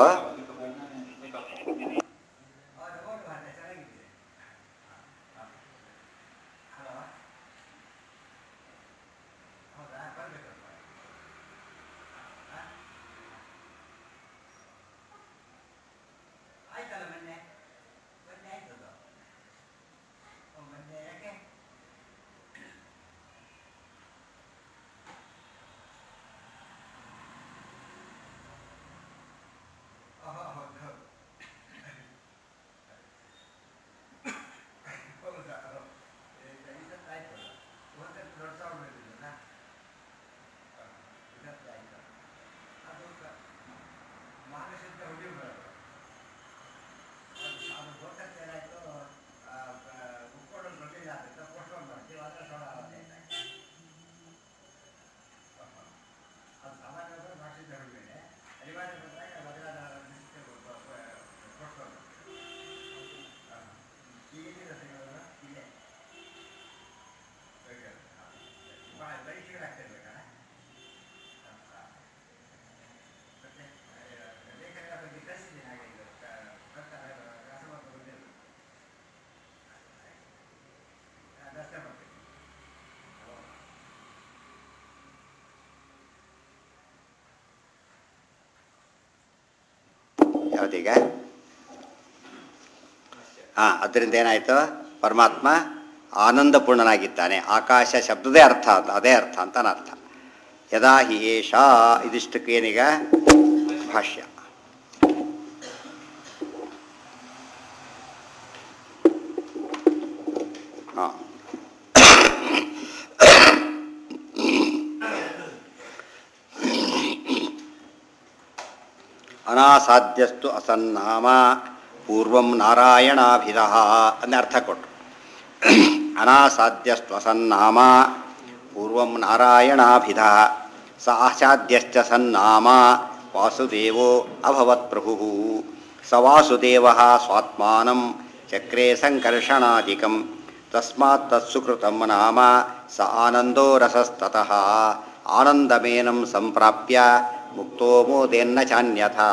ಯಾವ್ದೀಗ ಹಾಂ ಅದರಿಂದ ಏನಾಯಿತು ಪರಮಾತ್ಮ ಆನಂದಪೂರ್ಣನಾಗಿದ್ದಾನೆ ಆಕಾಶ ಶಬ್ದದೇ ಅರ್ಥ ಅಂತ ಅದೇ ಅರ್ಥ ಅಂತ ಅರ್ಥ ಯದಾ ಹಿ ಏಷ ಇದಿಷ್ಟಕ್ಕೆ ಏನೀಗ ಭಾಷ್ಯ ಹಾಂ ಅನಾಸಾಧ್ಯಸ್ತು ಅಸನ್ನಾಮ ಪೂರ್ವಂ ನಾರಾಯಣಾಭಿಧ ಅನ್ನೋ ಅರ್ಥ ಕೊಟ್ಟು ಅನಾಸಾಧ್ಯಸ್ತು ಅಸನ್ನಾಮ ಪೂರ್ವಂ ನಾರಾಯಣಾಭಿಧ ಸ ಆಚಾದ್ಯಶ್ಚ ಸನ್ನಾಮ ವಾಸುದೇವೋ ಅಭವತ್ ಪ್ರಭು ಸ ವಾಸುದೇವ ಸ್ವಾತ್ಮಾನಂ ಚಕ್ರೇ ಸಂಕರ್ಷಣಾದಿಕಂ ತಸ್ಮಾತ್ ತತ್ಸುಕೃತಂ ನಾಮ ಸ ಆನಂದೋ ರಸಸ್ತತಃ ಆನಂದಮೇನಂ ಸಂಪ್ರಾಪ್ಯ ಮುಕ್ತೋ ಮೋದೇನ್ನ ಚಾನ್ಯಥಾ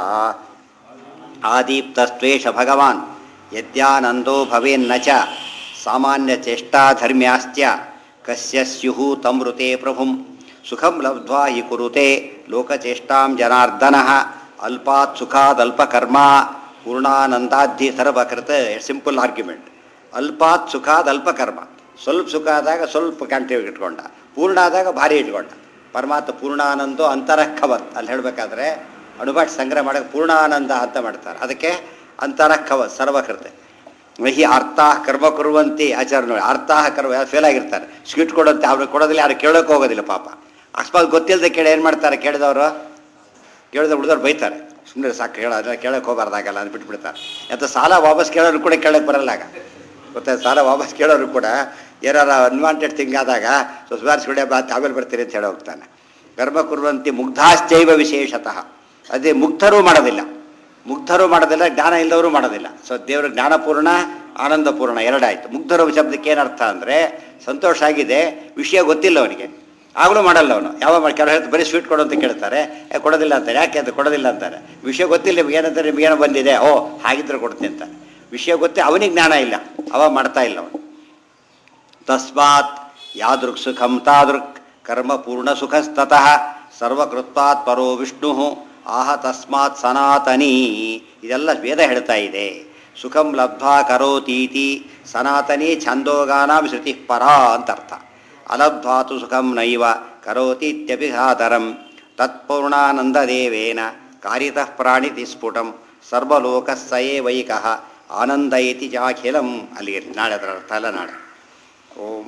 ಆದೀಪ್ತಸ್ತ್ವೇಷ ಭಗವಾನ್ ಯದ್ಯಾನಂದೋ ಭವೇನ್ನ ಚ ಸಾಮಾನ್ಯಚೇಷ್ಟಾಧರ್ಮ್ಯಾಶ್ಚ ಕಸ್ಯ ಸ್ಯುಃ ತಮೃತೆ ಪ್ರಭುಂ ಸುಖಂ ಲಬ್ಧ್ವಾ ಹಿ ಕುರುತೆ ಲೋಕಚೇಷ್ಟಾಂ ಜನಾರ್ದನಃ ಅಲ್ಪಾತ್ ಸುಖಾದಲ್ಪಕರ್ಮ ಪೂರ್ಣಾನಂದಾಧಿ ಸರ್ವಕೃತ ಸಿಂಪಲ್ ಆರ್ಗ್ಯುಮೆಂಟ್ ಅಲ್ಪಾತ್ ಸುಖಾದ್ ಅಲ್ಪಕರ್ಮ ಸ್ವಲ್ಪ ಸುಖ ಆದಾಗ ಸ್ವಲ್ಪ ಕಂಟಿನ್ಯೂ ಇಟ್ಕೊಂಡ ಪೂರ್ಣ ಆದಾಗ ಭಾರಿ ಇಟ್ಕೊಂಡ ಪರಮಾತ್ಮ ಪೂರ್ಣಾನಂದೋ ಅಂತರಖವತ್ ಅಲ್ಲಿ ಹೇಳಬೇಕಾದ್ರೆ ಅಣುಭಾಟ್ ಸಂಗ್ರಹ ಮಾಡೋಕೆ ಪೂರ್ಣಾನಂದ ಅಂತ ಮಾಡ್ತಾರೆ ಅದಕ್ಕೆ ಅಂತರಖವತ್ ಸರ್ವಕೃತೆ ಹಿ ಅರ್ಥಾಹ ಕರ್ಮ ಕುರುವಂತಿ ಆಚಾರ ನೋಡಿ ಅರ್ಥಾಹ ಕರ್ಮ ಫೇಲ್ ಆಗಿರ್ತಾರೆ ಸ್ವೀಟ್ ಕೊಡುವಂತೆ ಅವ್ರಿಗೆ ಕೊಡೋದಿಲ್ಲ ಯಾರು ಕೇಳೋಕೆ ಹೋಗೋದಿಲ್ಲ ಪಾಪ ಅಕಸ್ಮಾತ್ ಗೊತ್ತಿಲ್ಲದೆ ಕೇಳಿ ಏನು ಮಾಡ್ತಾರೆ ಕೇಳಿದವರು ಕೇಳಿದ ಹುಡುಗರು ಬೈತಾರೆ ಸುಮ್ಮನೆ ಸಾಕು ಹೇಳೋ ಅದನ್ನ ಕೇಳೋಕೆ ಹೋಗಬಾರ್ದಾಗಲ್ಲ ಅಂತ ಬಿಟ್ಬಿಡ್ತಾರೆ ಅಂತ ಸಾಲ ವಾಪಸ್ ಕೇಳೋರು ಕೂಡ ಕೇಳೋಕೆ ಬರಲ್ಲ ಆಗ ಗೊತ್ತಾ ಸಾಲ ವಾಪಸ್ ಕೇಳೋರು ಕೂಡ ಏನಾರ ಅನ್ವಾಂಟೆಡ್ ಥಿಂಗ್ ಆದಾಗ ಸೊ ಸುಧಾರಿಸ್ಕೊಂಡೆ ಬಾ ಆಮೇಲೆ ಬರ್ತೀರಿ ಅಂತ ಹೇಳಿ ಹೋಗ್ತಾನೆ ಕರ್ಮ ಕುರುವಂತಿ ಮುಗ್ಧಾಶ್ಚೈವ ವಿಶೇಷತಃ ಅದೇ ಮುಗ್ಧರೂ ಮಾಡೋದಿಲ್ಲ ಮುಗ್ಧರು ಮಾಡೋದಿಲ್ಲ ಜ್ಞಾನ ಇಲ್ಲದವರು ಮಾಡೋದಿಲ್ಲ ಸೊ ದೇವರ ಜ್ಞಾನಪೂರ್ಣ ಆನಂದಪೂರ್ಣ ಎರಡಾಯ್ತು ಮುಗ್ಧರು ಶಬ್ದಕ್ಕೆ ಏನರ್ಥ ಅಂದರೆ ಸಂತೋಷ ಆಗಿದೆ ವಿಷಯ ಗೊತ್ತಿಲ್ಲ ಅವನಿಗೆ ಆಗಲೂ ಮಾಡಲ್ಲ ಅವನು ಯಾವ ಮಾಡಿ ಕೆಲವು ಹೇಳ್ತಾರೆ ಬರೀ ಸ್ವೀಟ್ ಕೊಡು ಅಂತ ಕೇಳ್ತಾರೆ ಏ ಕೊಡೋದಿಲ್ಲ ಅಂತಾರೆ ಯಾಕೆ ಅಂತ ಕೊಡೋದಿಲ್ಲ ಅಂತಾರೆ ವಿಷಯ ಗೊತ್ತಿಲ್ಲ ನಿಮ್ಗೆ ಏನಂತಾರೆ ನಿಮ್ಗೇನೋ ಬಂದಿದೆ ಓ ಹಾಗಿದ್ರೆ ಕೊಡ್ತೀನಿ ಅಂತ ವಿಷಯ ಗೊತ್ತೇ ಅವನಿಗೆ ಜ್ಞಾನ ಇಲ್ಲ ಅವ ಮಾಡ್ತಾ ಇಲ್ಲ ಅವನು ತಸ್ಮಾತ್ ಯಾದೃಕ್ ಸುಖಂ ತಾದೃಕ್ ಕರ್ಮ ಪೂರ್ಣ ಸುಖಸ್ತತಃ ಸರ್ವಕೃತ್ವಾತ್ ಪರೋ ವಿಷ್ಣು ಆಹ ತಸ್ಮಾತ್ ಸನಾತನಿ ಇದೆಲ್ಲ ವೇದ ಹೇಳ್ತಾ ಇದೆ ಸುಖಂ ಲಬ್ಧ್ವಾ ಕರೋತೀತಿ ಸನಾತನಿ ಛಂದೋಗಾನಾಂ ಶ್ರುತಿ ಪರ ಅಂತ ಅರ್ಥ ಅಲಬ್ಧ್ವಾತು ಸುಖಂ ನೈವ ಕರೋತೀತ್ಯಪಿ ಸಾದರಂ ತತ್ಪೂರ್ಣಾನಂದದೇವೇನ ಕಾರಿತಃ ಪ್ರಾಣಿತಿ ಸ್ಫುಟಂ ಸರ್ವಲೋಕಸ್ಸಯೇವೈಕಃ ಆನಂದ ಇತಿ ಚಾಖಿಲಂ ಅಲ್ಲಿ ನಾಳೆ ಅದರ ಅರ್ಥ ಎಲ್ಲ ನಾಳೆ ಓಂ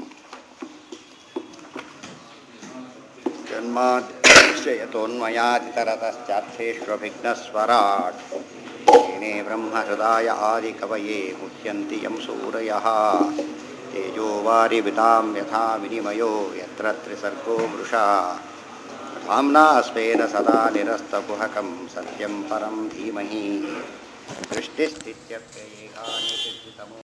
जन्माद्यतोन्मयादितरतश्चार्थेष्वभिघ्नस्वराट् येने ब्रह्महृदाय आदिकवये मुह्यन्ति यं सूरयः तेजो वारिवितां यथा विनिमयो यत्र त्रिसर्गो मृषा धाम्ना स्वेन सदा निरस्तकुहकं सत्यं परं धीमहि दृष्टिस्थित्यप्ययेहानि सिद्धितमो